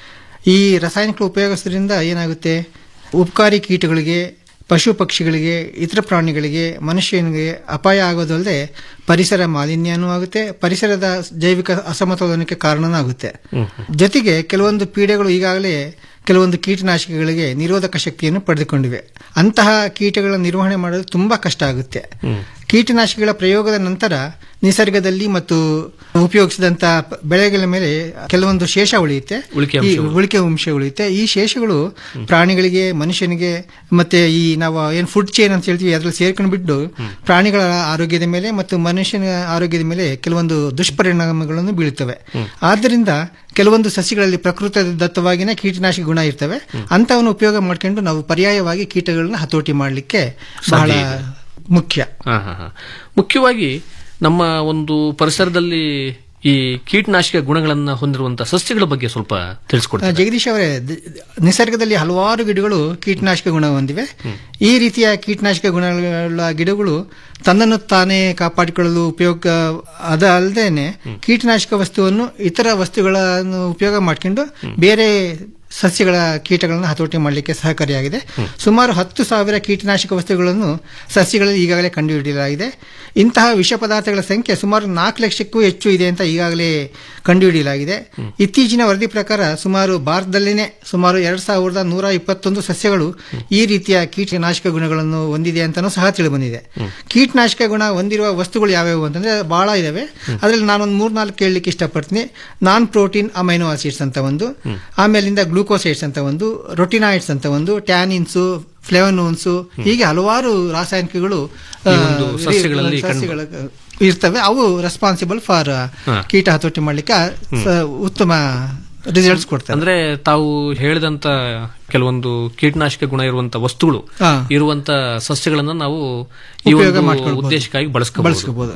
ಈ ರಾಸಾಯನಿಕ ಉಪಯೋಗಿಸೋದ್ರಿಂದ ಏನಾಗುತ್ತೆ ಉಪಕಾರಿ ಕೀಟಗಳಿಗೆ ಪಶು ಪಕ್ಷಿಗಳಿಗೆ ಇತರ ಪ್ರಾಣಿಗಳಿಗೆ ಮನುಷ್ಯನಿಗೆ ಅಪಾಯ ಆಗೋದಲ್ಲದೆ ಪರಿಸರ ಮಾಲಿನ್ಯನೂ ಆಗುತ್ತೆ ಪರಿಸರದ ಜೈವಿಕ ಅಸಮತೋಲನಕ್ಕೆ ಕಾರಣನೂ ಆಗುತ್ತೆ ಜೊತೆಗೆ ಕೆಲವೊಂದು ಪೀಡೆಗಳು ಈಗಾಗಲೇ ಕೆಲವೊಂದು ಕೀಟನಾಶಕಗಳಿಗೆ ನಿರೋಧಕ ಶಕ್ತಿಯನ್ನು ಪಡೆದುಕೊಂಡಿವೆ ಅಂತಹ ಕೀಟಗಳ ನಿರ್ವಹಣೆ ಮಾಡೋದು ತುಂಬಾ ಕಷ್ಟ ಆಗುತ್ತೆ ಕೀಟನಾಶಕಗಳ ಪ್ರಯೋಗದ ನಂತರ ನಿಸರ್ಗದಲ್ಲಿ ಮತ್ತು ಉಪಯೋಗಿಸಿದಂತ ಪ- ಬೆಳೆಗಳ ಮೇಲೆ ಕೆಲವೊಂದು ಶೇಷ ಉಳಿಯುತ್ತೆ ಉಳಿಕೆ ಈ ಅಂಶಗಳು. ಉಳಿಕೆ ಅಂಶ ಉಳಿಯುತ್ತೆ ಈ ಶೇಷಗಳು ಪ್ರಾಣಿಗಳಿಗೆ ಮನುಷ್ಯನಿಗೆ ಮತ್ತೆ ಈ ನಾವು ಏನ್ ಫುಡ್ ಚೈನ್ ಅಂತ ಹೇಳ್ತೀವಿ ಅದ್ರಲ್ಲಿ ಸೇರ್ಕೊಂಡು ಬಿಟ್ಟು ಪ್ರಾಣಿಗಳ ಆರೋಗ್ಯದ ಮೇಲೆ ಮತ್ತು ಮನುಷ್ಯನ ಆರೋಗ್ಯದ ಮೇಲೆ ಕೆಲವೊಂದು ದುಷ್ಪರಿಣಾಮಗಳನ್ನು ಬೀಳುತ್ತವೆ ಆದ್ದರಿಂದ ಕೆಲವೊಂದು ಸಸ್ಯಗಳಲ್ಲಿ ಪ್ರಕೃತಿ ದತ್ತವಾಗಿನ ಕೀಟನಾಶಕ ಗುಣ ಇರ್ತವೆ ಅಂತವನ್ನು ಉಪಯೋಗ ಮಾಡ್ಕೊಂಡು ನಾವು ಪರ್ಯಾಯವಾಗಿ ಕೀಟಗಳನ್ನ ಹತೋಟಿ ಮಾಡಲಿಕ್ಕೆ ಬಹಳ ಮುಖ್ಯ ಹಾ, ಹಾ, ಹಾ. ಮುಖ್ಯವಾಗಿ ನಮ್ಮ ಒಂದು ಪರಿಸರದಲ್ಲಿ ಈ ಕೀಟನಾಶಕ ಗುಣಗಳನ್ನ ಹೊಂದಿರುವಂತಹ ಸಸ್ಯಗಳ ಬಗ್ಗೆ ಸ್ವಲ್ಪ ಆ, ತಿಳಿಸ್ಕೊಡ್ತಾರೆ ಜಗದೀಶ್ ಅವರೇ ದ- ನಿಸರ್ಗದಲ್ಲಿ ಹಲವಾರು ಗಿಡಗಳು ಕೀಟನಾಶಕ ಗುಣ ಹೊಂದಿವೆ ಈ ರೀತಿಯ ಕೀಟನಾಶಕ ಗುಣಗಳ ಗಿಡಗಳು ತನ್ನನ್ನು ತಾನೇ ಕಾಪಾಡಿಕೊಳ್ಳಲು ಉಪಯೋಗ ಅದಲ್ಲದೇನೆ ಕೀಟನಾಶಕ ವಸ್ತುವನ್ನು ಇತರ ವಸ್ತುಗಳನ್ನು ಉಪಯೋಗ ಮಾಡಿಕೊಂಡು ಬೇರೆ ಸಸ್ಯಗಳ ಕೀಟಗಳನ್ನು ಹತೋಟಿ ಮಾಡಲಿಕ್ಕೆ ಸಹಕಾರಿಯಾಗಿದೆ ಸುಮಾರು ಹತ್ತು ಸಾವಿರ ಕೀಟನಾಶಕ ವಸ್ತುಗಳನ್ನು ಸಸ್ಯಗಳಲ್ಲಿ ಈಗಾಗಲೇ ಕಂಡುಹಿಡಿಯಲಾಗಿದೆ ಇಂತಹ ವಿಷ ಪದಾರ್ಥಗಳ ಸಂಖ್ಯೆ ಸುಮಾರು ನಾಲ್ಕು ಲಕ್ಷಕ್ಕೂ ಹೆಚ್ಚು ಇದೆ ಅಂತ ಈಗಾಗಲೇ ಕಂಡುಹಿಡಿಯಲಾಗಿದೆ ಇತ್ತೀಚಿನ ವರದಿ ಪ್ರಕಾರ ಸುಮಾರು ಭಾರತದಲ್ಲಿನೇ ಸುಮಾರು ಎರಡ್ ಸಾವಿರದ ನೂರ ಇಪ್ಪತ್ತೊಂದು ಸಸ್ಯಗಳು ಈ ರೀತಿಯ ಕೀಟನಾಶಕ ಗುಣಗಳನ್ನು ಹೊಂದಿದೆ ಅಂತಾನೂ ಸಹ ತಿಳಿದುಬಂದಿದೆ ಕೀಟನಾಶಕ ಗುಣ ಹೊಂದಿರುವ ವಸ್ತುಗಳು ಯಾವ್ಯಾವು ಅಂತಂದ್ರೆ ಬಹಳ ಇದಾವೆ ಅದರಲ್ಲಿ ನಾನೊಂದು ಮೂರ್ನಾಲ್ಕು ಕೇಳಲಿಕ್ಕೆ ಇಷ್ಟಪಡ್ತೀನಿ ನಾನ್ ಪ್ರೋಟೀನ್ ಅಮೈನೋ ಆಸಿಡ್ಸ್ ಅಂತ ಒಂದು ಆಮೇಲಿಂದ ಗ್ಲೂಕೋಸೈಡ್ಸ್ ಅಂತ ಒಂದು ರೊಟಿನಾಯ್ಡ್ಸ್ ಅಂತ ಒಂದು ಟ್ಯಾನಿನ್ಸು ಫ್ಲೇವನೋನ್ಸು ಹೀಗೆ ಹಲವಾರು ರಾಸಾಯನಿಕಗಳು ಆ, ಈ ಒಂದು ಸಸ್ಯಗಳಲ್ಲಿ ಕಂಡು- ಸಸ್ಯಗಳ ಇರ್ತವೆ ಅವು ರೆಸ್ಪಾನ್ಸಿಬಲ್ ಫಾರ್ ಹಾ. ಕೀಟ ಹತೋಟಿ ಮಾಡಲಿಕ್ಕೆ ಸ- ಉತ್ತಮ ರಿಸಲ್ಟ್ಸ್ ಕೊಡ್ತವೆ ಅಂದ್ರೆ ತಾವು ಹೇಳಿದಂತ ಕೆಲವೊಂದು ಕೀಟನಾಶಕ ಗುಣ ಇರುವಂತ ವಸ್ತುಗಳು ಹಾ. ಇರುವಂತ ಸಸ್ಯಗಳನ್ನ ನಾವು ಈ ಉಪಯೋಗ ಒಂದು ಮಾಡ್ಕೊಳ್ಬೋದು. ಉದ್ದೇಶಕ್ಕಾಗಿ ಬಳಸ್ಕೊಬೋದು. ಬಳಸ್ಕೋಬಹುದು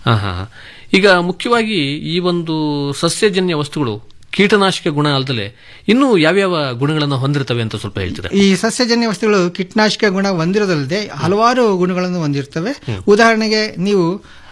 ಈಗ ಮುಖ್ಯವಾಗಿ ಈ ಒಂದು ಸಸ್ಯಜನ್ಯ ವಸ್ತುಗಳು ಕೀಟನಾಶಕ ಗುಣ ಅಲ್ಲದೆ ಇನ್ನೂ ಯಾವ್ಯಾವ ಗುಣಗಳನ್ನು ಹೊಂದಿರ್ತವೆ ಅಂತ ಸ್ವಲ್ಪ ಹೇಳ್ತೀರಾ ಈ ಸಸ್ಯಜನ್ಯ ವಸ್ತುಗಳು ಕೀಟನಾಶಕ ಗುಣ ಹೊಂದಿರೋದಲ್ಲದೆ ಹಲವಾರು ಗುಣಗಳನ್ನು ಹೊಂದಿರ್ತವೆ ಉದಾಹರಣೆಗೆ ನೀವು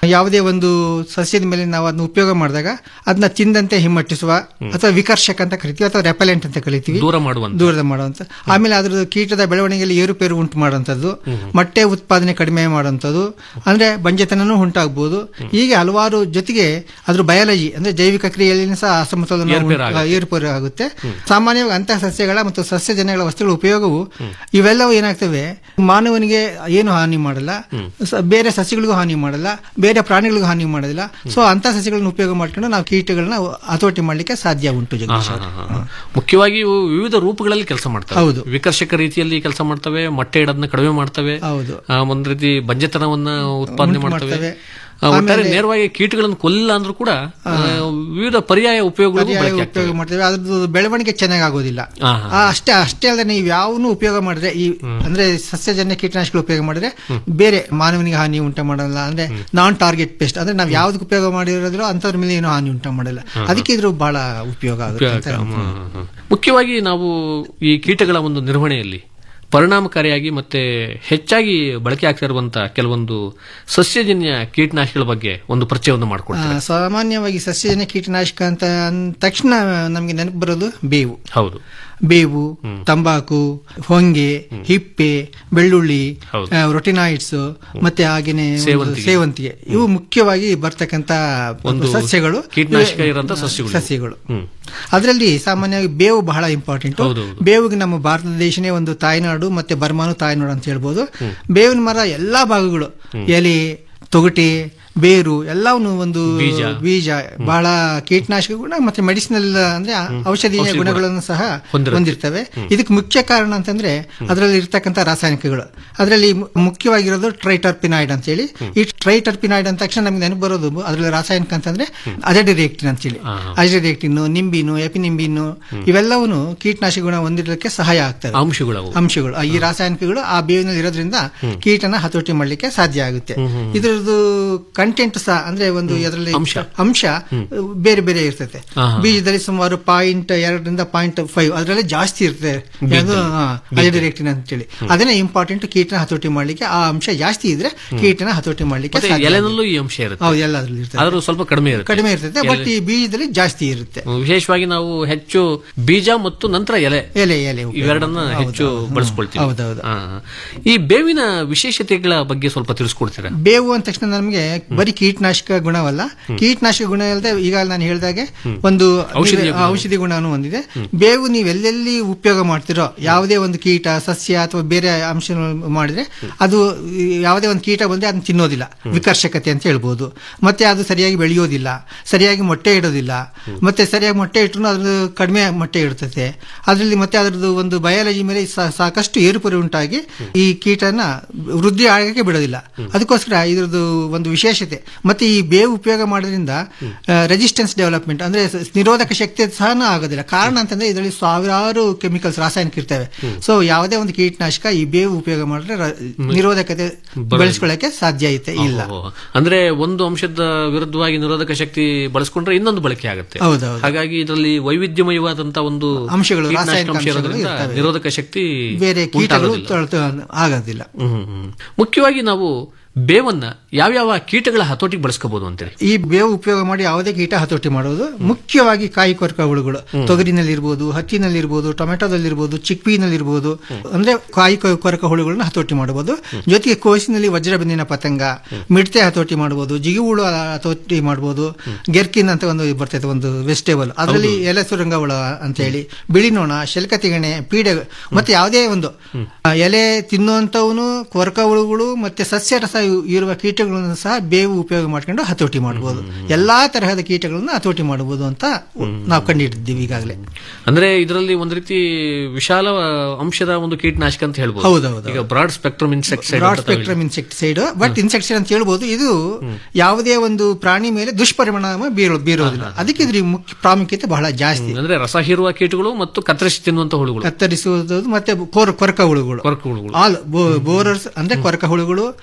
ಯಾವುದೇ ಒಂದು ಸಸ್ಯದ ಮೇಲೆ ನಾವು ಅದನ್ನ ಉಪಯೋಗ ಮಾಡಿದಾಗ ಅದನ್ನ ತಿಂದಂತೆ ಹಿಮ್ಮಟ್ಟಿಸುವ ಅಥವಾ ವಿಕರ್ಷಕ ಅಂತ ಕರಿತೀವಿ ಅಥವಾ ರೆಪಲೆಂಟ್ ಅಂತ ಕರಿತೀವಿ ದೂರ ಮಾಡುವಂತ. ದೂರದ ಮಾಡುವಂತ ಆಮೇಲೆ ಅದ್ರ ಕೀಟದ ಬೆಳವಣಿಗೆಯಲ್ಲಿ ಏರುಪೇರು ಉಂಟು ಮಾಡುವಂಥದ್ದು ಮೊಟ್ಟೆ ಉತ್ಪಾದನೆ ಕಡಿಮೆ ಮಾಡುವಂಥದ್ದು ಅಂದ್ರೆ ಬಂಜೆತನೂ ಉಂಟಾಗಬಹುದು ಹೀಗೆ ಹಲವಾರು ಜೊತೆಗೆ ಅದ್ರ ಬಯಾಲಜಿ ಅಂದ್ರೆ ಜೈವಿಕ ಕ್ರಿಯೆಯಲ್ಲಿ ಸಹ ಅಸಮತೋಲನ ಏರ್ಪೇರು ಉಂಟು- ಏರ್ಪೇರು ಆಗುತ್ತೆ ಸಾಮಾನ್ಯವಾಗಿ ಅಂತಹ ಸಸ್ಯಗಳ ಮತ್ತು ಸಸ್ಯಜನ್ಯಗಳ ವಸ್ತುಗಳ ಉಪಯೋಗವು ಇವೆಲ್ಲವೂ ಏನಾಗ್ತವೆ ಮಾನವನಿಗೆ ಏನು ಹಾನಿ ಮಾಡಲ್ಲ ಸ- ಬೇರೆ ಸಸ್ಯಗಳಿಗೂ ಹಾನಿ ಮಾಡಲ್ಲ ಬೇರೆ ಪ್ರಾಣಿಗಳಿಗೂ ಹಾನಿ ಮಾಡೋದಿಲ್ಲ ಸೊ ಅಂತ ಸಸ್ಯಗಳನ್ನ ಉಪಯೋಗ ಮಾಡ್ಕೊಂಡು ನಾವು ಕೀಟಗಳನ್ನ ಹತೋಟಿ ಮಾಡ್ಲಿಕ್ಕೆ ಸಾಧ್ಯ ಉಂಟು ಜಗದೀಶ್ ಹಾ, ಅವರೇ. ಹಾ, ಹಾ. ಮುಖ್ಯವಾಗಿ ಇವು ವಿವಿಧ ರೂಪಗಳಲ್ಲಿ ಕೆಲಸ ಮಾಡ್ತವೆ ಹೌದು. ವಿಕರ್ಷಕ ರೀತಿಯಲ್ಲಿ ಕೆಲಸ ಮಾಡ್ತವೆ ಮೊಟ್ಟೆ ಇಡೋದನ್ನ ಕಡಿಮೆ ಮಾಡ್ತವೆ ಹೌದು. ಆ, ಒಂದ್ ರೀತಿ ಬಂಜೆತನವನ್ನ ಉತ್ಪಾದನೆ ಉಂಟು ಮಾಡ್ತವೆ ಮಾಡ್ತವೆ. ಆ, ಒಟ್ಟಾರೆ ಆಮೇಲೆ- ನೇರವಾಗಿ ಕೀಟಗಳನ್ನು ಕೊಲ್ಲಿಲ್ಲ ಅಂದ್ರೂ ಕೂಡ ಆ, ವಿವಿಧ ಪರ್ಯಾಯ ಉಪಯೋಗಗಳು ಪರ್ಯಾಯ ಬಳಕೆ ಉಪಯೋಗ ಆಗ್ತವೆ ಮಾಡ್ತೇವೆ ಅದ್ರದ್ದು ಬೆಳವಣಿಗೆ ಚೆನ್ನಾಗಿ ಆಗೋದಿಲ್ಲ ಹಾ, ಹಾ. ಆ, ಅಷ್ಟೇ ಅಷ್ಟೇ ಅಲ್ಲದೆ ನೀವು ಯಾವನು ಉಪಯೋಗ ಮಾಡಿದ್ರೆ ಈ ಅಂದ್ರೆ ಸಸ್ಯಜನ್ಯ ಕೀಟನಾಶಕಗಳು ಉಪಯೋಗ ಮಾಡಿದ್ರೆ ಬೇರೆ ಮಾನವನಿಗೆ ಹಾನಿ ಉಂಟು ಮಾಡಲ್ಲ ಅಂದ್ರೆ ನಾನ್ ಟಾರ್ಗೆಟ್ ಪೆಸ್ಟ್ ಅಂದ್ರೆ ನಾವು ಯಾವ್ದಕ್ಕೆ ಉಪಯೋಗ ಮಾಡಿರೋದ್ರೂ ಅಂತದ್ರ ಮೇಲೆ ಏನು ಹಾನಿ ಉಂಟು ಮಾಡಲ್ಲ ಹಾ. ಅದಕ್ಕೆ ಇದ್ರ ಬಹಳ ಉಪಯೋಗ ಆಗುತ್ತೆ ಅಂತ ಉಪಯೋಗ, ಹ್ಮ್, ಹ್ಮ್, ಹ್ಮ್. ಮುಖ್ಯವಾಗಿ ನಾವು ಈ ಕೀಟಗಳ ಒಂದು ನಿರ್ವಹಣೆಯಲ್ಲಿ ಪರಿಣಾಮಕಾರಿಯಾಗಿ ಮತ್ತೆ ಹೆಚ್ಚಾಗಿ ಬಳಕೆ ಆಗ್ತಾ ಇರುವಂತಹ ಕೆಲವೊಂದು ಸಸ್ಯಜನ್ಯ ಕೀಟನಾಶಕಗಳ ಬಗ್ಗೆ ಒಂದು ಪರಿಚಯವನ್ನು ಆ, ಮಾಡಿಕೊಡ್ತಾರೆ ಸಾಮಾನ್ಯವಾಗಿ ಸಸ್ಯಜನ್ಯ ಕೀಟನಾಶಕ ಅಂತ ಅಂದ ತಕ್ಷಣ ನಮಗೆ ನೆನಪು ಬರೋದು ಬೇವು ಹೌದು ಬೇವು ತಂಬಾಕು ಹೊಂಗೆ ಹಿಪ್ಪೆ ಬೆಳ್ಳುಳ್ಳಿ ಹೌದು. ರೊಟಿನಾಯ್ಡ್ಸ್ ಮತ್ತೆ ಹಾಗೇನೆ ಒಂದು ಸೇವಂತಿಗೆ. ಸೇವಂತಿಗೆ ಇವು ಮುಖ್ಯವಾಗಿ ಬರ್ತಕ್ಕಂತ ಒಂದು ಸಸ್ಯಗಳು ಕೀಟನಾಶಕ ಇವೆ- ಇರೋಂಥ ಸಸ್ಯಗಳು. ಸಸ್ಯಗಳು ಹ್ಮ್. ಅದರಲ್ಲಿ ಸಾಮಾನ್ಯವಾಗಿ ಬೇವು ಬಹಳ ಇಂಪಾರ್ಟೆಂಟ್ ಹೌದು, ಬೇವಿಗೆ ನಮ್ಮ ಭಾರತ ದೇಶನೇ ಒಂದು ತಾಯ್ನಾಡು ಮತ್ತೆ ಬರ್ಮಾನು ತಾಯ್ನಾಡು ಅಂತ ಹೇಳ್ಬೋದು ಬೇವಿನ ಮರ ಎಲ್ಲಾ ಭಾಗಗಳು ಎಲೆ ತೊಗಟೆ ಬೇರು ಎಲ್ಲವನ್ನು ಒಂದು ಬೀಜ. ಬೀಜ ಬಹಳ ಕೀಟನಾಶಕ ಗುಣ ಮತ್ತೆ ಮೆಡಿಸಿನಲ್ ಅಂದ್ರೆ ಔಷಧೀಯ ಔಷಧಿ ಗುಣ. ಗುಣಗಳನ್ನು ಸಹ ಹೊಂದಿರುತ್ತೆ. ಹೊಂದಿರ್ತವೆ ಇದಕ್ಕೆ ಮುಖ್ಯ ಕಾರಣ ಅಂತಂದ್ರೆ ಅದರಲ್ಲಿ ಇರ್ತಕ್ಕಂಥ ರಾಸಾಯನಿಕಗಳು ಅದರಲ್ಲಿ ಮು- ಮುಖ್ಯವಾಗಿರೋದು ಟ್ರೈಟರ್ಪಿನಾಯ್ಡ್ ಅಂತ ಹೇಳಿ ಈ ಟ್ರೈಟರ್ಪಿನಾಯ್ಡ್ ಅಂದ ತಕ್ಷಣ ನಮ್ಗೆ ನೆನಪು ಬರೋದು ಅದರಲ್ಲಿ ರಾಸಾಯನಿಕ ಅಂತಂದ್ರೆ ಅಜಡಿರೇಕ್ಟಿನ್ ಅಂತ ಹೇಳಿ ಅಜಡಿರೇಕ್ಟಿನ್ ನಿಂಬಿನು ಎಪಿನಿಂಬಿನು ಇವೆಲ್ಲವನ್ನು ಕೀಟನಾಶಕ ಗುಣ ಹೊಂದಿರೋದಕ್ಕೆ ಸಹಾಯ ಆಗ್ತವೆ ಅಂಶಗಳು ಅವು. ಅಂಶಗಳು ಈ ರಾಸಾಯನಿಕಗಳು ಆ ಬೇವಿನಲ್ಲಿ ಇರೋದ್ರಿಂದ ಕೀಟನ ಹತೋಟಿ ಮಾಡ್ಲಿಕ್ಕೆ ಸಾಧ್ಯ ಆಗುತ್ತೆ ಹ್ಮ್, ಹ್ಮ್. ಇದರದ್ದು ಕಂಟೆಂಟ್ ಸಹ ಅಂದ್ರೆ ಒಂದು ಅದರಲ್ಲಿ ಅಂಶ. ಅಂಶ ಬೇರೆ ಬೇರೆ ಇರ್ತದೆ ಹಾ, ಹಾ. ಬೀಜದಲ್ಲಿ ಸುಮಾರು ಪಾಯಿಂಟ್ ಎರಡರಿಂದ ಪಾಯಿಂಟ್ ಫೈವ್ ಅದರಲ್ಲಿ ಜಾಸ್ತಿ ಇರ್ತದೆ ಬೀಜದಲ್ಲಿ. ಅಜಡಿರೆಕ್ಟಿನ್ ಅಂತೇಳಿ ಅದನ್ನೇ ಇಂಪಾರ್ಟೆಂಟ್ ಕೀಟನ ಹತೋಟಿ ಮಾಡ್ಲಿಕ್ಕೆ ಆ ಅಂಶ ಜಾಸ್ತಿ ಇದ್ರೆ ಕೀಟನ ಹತೋಟಿ ಮಾಡ್ಲಿಕ್ಕೆ ಮತ್ತೆ ಸಾಧ್ಯ ಎಲೆನಲ್ಲೂ ಈ ಅಂಶ ಇರುತ್ತೆ ಹೌದು ಎಲ್ಲದ್ರಲ್ಲಿ ಇರ್ತದೆ ಆದ್ರೂ ಸ್ವಲ್ಪ ಕಡಿಮೆ ಇರುತ್ತೆ ಕಡಿಮೆ ಇರ್ತದೆ ಬಟ್ ಈ ಬೀಜದಲ್ಲಿ ಜಾಸ್ತಿ ಇರುತ್ತೆ ವಿಶೇಷವಾಗಿ ನಾವು ಹೆಚ್ಚು ಬೀಜ ಮತ್ತು ನಂತರ ಎಲೆ ಎಲೆ ಎಲೆ ಉಪಯೋಗ. ಇವೆರಡನ್ನ ಹೌದು, ಹೆಚ್ಚು ಹೌದು. ಬಳಸ್ಕೊಳ್ತೀವಿ ಹೌದೌದು. ಹಾ, ಹಾ. ಈ ಬೇವಿನ ವಿಶೇಷತೆಗಳ ಬಗ್ಗೆ ಸ್ವಲ್ಪ ತಿಳಿಸ್ಕೊಡ್ತೀರಾ ಬೇವು ಅಂದ ತಕ್ಷಣ ನಮಗೆ ಬರೀ ಕೀಟನಾಶಕ ಗುಣವಲ್ಲ ಕೀಟನಾಶಕ ಗುಣ ಅಲ್ಲದೆ ಈಗ ನಾನು ಹೇಳಿದಾಗೆ ಒಂದು ಔಷಧೀಯ ನೀವು- ಔಷಧಿ ಗುಣನೂ ಹೊಂದಿದೆ ಬೇವು ನೀವು ಎಲ್ಲೆಲ್ಲಿ ಉಪಯೋಗ ಮಾಡ್ತಿರೋ ಯಾವುದೇ ಒಂದು ಕೀಟ ಸಸ್ಯ ಅಥವಾ ಬೇರೆ ಅಂಶ ಮಾಡಿದ್ರೆ ಅದು ಈ ಯಾವುದೇ ಒಂದು ಕೀಟ ಬಂದ್ರೆ ಅದನ್ನ ತಿನ್ನೋದಿಲ್ಲ ವಿಕರ್ಷಕತೆ ಅಂತ ಹೇಳ್ಬೋದು ಮತ್ತೆ ಅದು ಸರಿಯಾಗಿ ಬೆಳೆಯೋದಿಲ್ಲ ಸರಿಯಾಗಿ ಮೊಟ್ಟೆ ಇಡೋದಿಲ್ಲ ಮತ್ತೆ ಸರಿಯಾಗಿ ಮೊಟ್ಟೆ ಇಟ್ಟರು ಅದ್ರ ಕಡಿಮೆ ಮೊಟ್ಟೆ ಇಡ್ತದೆ ಅದರಲ್ಲಿ ಮತ್ತೆ ಅದರದ್ದು ಒಂದು ಬಯಾಲಜಿ ಮೇಲೆ ಸಾ- ಸಾಕಷ್ಟು ಏರುಪೇರು ಉಂಟಾಗಿ ಈ ಕೀಟನ ವೃದ್ಧಿ ಆಗಕ್ಕೆ ಬಿಡೋದಿಲ್ಲ ಅದಕ್ಕೋಸ್ಕರ ಇದ್ರದ್ದು ಒಂದು ವಿಶೇಷತೆ ಮತ್ತೆ ಈ ಬೇವು ಉಪಯೋಗ ಮಾಡೋದ್ರಿಂದ ರೆಸಿಸ್ಟೆನ್ಸ್ ಡೆವಲಪ್ಮೆಂಟ್ ಅಂದ್ರೆ ಸ- ನಿರೋಧಕ ಶಕ್ತಿ ಸಹ ಆಗೋದಿಲ್ಲ ಕಾರಣ ಅಂತಂದ್ರೆ ಇದರಲ್ಲಿ ಸಾವಿರಾರು ಕೆಮಿಕಲ್ಸ್ ರಾಸಾಯನಿಕ ಇರ್ತವೆ ಸೊ ಯಾವುದೇ ಒಂದು ಕೀಟನಾಶಕ ಈ ಬೇವು ಉಪಯೋಗ ಮಾಡಿದ್ರೆ ರ- ನಿರೋಧಕತೆ ಬರೋದಿಲ್ಲ. ಬೆಳೆಸ್ಕೊಳ್ಳಕ್ಕೆ ಸಾಧ್ಯ ಐತೆ ಇಲ್ಲ ಓಹೋ. ಅಂದ್ರೆ ಒಂದು ಅಂಶದ ವಿರುದ್ಧವಾಗಿ ನಿರೋಧಕ ಶಕ್ತಿ ಬಳಸ್ಕೊಂಡ್ರೆ ಇನ್ನೊಂದು ಬಳಕೆ ಆಗುತ್ತೆ ಹೌದೌದು. ಹಾಗಾಗಿ ಇದರಲ್ಲಿ ವೈವಿಧ್ಯಮಯವಾದಂತಹ ಒಂದು ಅಂಶಗಳು, ಕೀಟನಾಶಕ ರಾಸಾಯನಿಕ ಅಂಶ ಅಂಶಗಳು ಇರೋದ್ರಿಂದ ಇರ್ತವೆ. ನಿರೋಧಕ ಶಕ್ತಿ ಬೇರೆ ಕೀಟಗಳು ಉಂಟಾಗೋದಿಲ್ಲ. ತೊಳ್ತ- ಆಗೋದಿಲ್ಲ ಹ್ಮ್, ಹ್ಮ್. ಮುಖ್ಯವಾಗಿ ನಾವು ಬೇವನ್ನ ಯಾವ್ಯಾವ ಕೀಟಗಳ ಹತೋಟಿಗೆ ಬಳಸ್ಕೋಬಹುದು ಅಂತೇಳಿ ಈ ಬೇವು ಉಪಯೋಗ ಮಾಡಿ ಯಾವುದೇ ಕೀಟ ಹತೋಟಿ ಮಾಡುವುದು ಮುಖ್ಯವಾಗಿ ಕಾಯಿ ಕೊರಕ ಹುಳುಗಳು ತೊಗರಿನಲ್ಲಿರ್ಬೋದು ಹತ್ತಿನಲ್ಲಿರ್ಬೋದು ಟೊಮೆಟೊದಲ್ಲಿರ್ಬೋದು ಚಿಕ್ಪಿನಲ್ಲಿರ್ಬೋದು ಅಂದ್ರೆ ಕಾಯಿ ಕೊ- ಕೊರಕ ಹುಳುಗಳನ್ನ ಹತೋಟಿ ಮಾಡಬಹುದು ಜೊತೆಗೆ ಕೋಸಿನಲ್ಲಿ ವಜ್ರಬಂದಿನ ಪತಂಗ ಮಿಡತೆ ಹತೋಟಿ ಮಾಡಬಹುದು ಜಿಗಿ ಹುಳು ಹತೋಟಿ ಮಾಡಬಹುದು ಗೆರ್ಕಿನ್ ಅಂತ ಒಂದು ಬರ್ತೈತೆ ಒಂದು ವೆಜಿಟೇಬಲ್ ಅದರಲ್ಲಿ ಎಲೆ ಸುರಂಗ ಹುಳ ಅಂತ ಹೇಳಿ ಬಿಳಿ ನೋಣ ಶೆಲ್ಕತಿಗಣೆ ಪೀಡೆ ಮತ್ತೆ ಯಾವುದೇ ಒಂದು ಆ, ಎಲೆ ತಿನ್ನುವಂತವನು ಕೊರಕ ಹುಳುಗಳು ಮತ್ತೆ ಸಸ್ಯ ರಸ ಇವು- ಇರುವ ಕೀಟಗಳನ್ನು ಸಹ ಬೇವು ಉಪಯೋಗ ಮಾಡ್ಕೊಂಡು ಹತೋಟಿ ಮಾಡಬಹುದು ಎಲ್ಲಾ ತರಹದ ಕೀಟಗಳನ್ನು ಹತೋಟಿ ಮಾಡಬಹುದು ಅಂತ ನಾವು ಕಂಡುಹಿಡಿದಿದ್ದೀವಿ ಈಗಾಗಲೇ ಅಂದ್ರೆ ಇದರಲ್ಲಿ ಒಂದ್ ರೀತಿ ವಿಶಾಲ ಅಂಶದ ಒಂದು ಕೀಟನಾಶಕ ಅಂತ ಹೇಳ್ಬೋದು ಹೌದೌದು. ಈಗ broad spectrum insecticide broad spectrum insecticide but insecticide ಅಂತ ಹೇಳ್ಬೋದು ಇದು ಯಾವುದೇ ಒಂದು ಪ್ರಾಣಿ ಮೇಲೆ ದುಷ್ಪರಿಣಾಮ ಬೀರೋ ಬೀರೋದಿಲ್ಲ ಅದಕ್ಕೆ ಇದ್ರ ಮುಖ್ಯ ಪ್ರಾಮುಖ್ಯತೆ ಬಹಳ ಜಾಸ್ತಿ ಅಂದ್ರೆ ರಸ ಹೀರುವ ಕೀಟಗಳು ಮತ್ತು ಕತ್ತರಿಸಿ ತಿನ್ನುವಂತ ಹುಳುಗಳು ಕತ್ತರಿಸುವುದು ಮತ್ತೆ ಕೊರ- ಕೊರಕ ಹುಳುಗಳು ಕೊರಕ ಹುಳುಗಳು ಆಲ್ ಬೋರರ್ಸ್ ಅಂದ್ರೆ ಕೊರಕ ಹುಳುಗಳು ಎಲೆ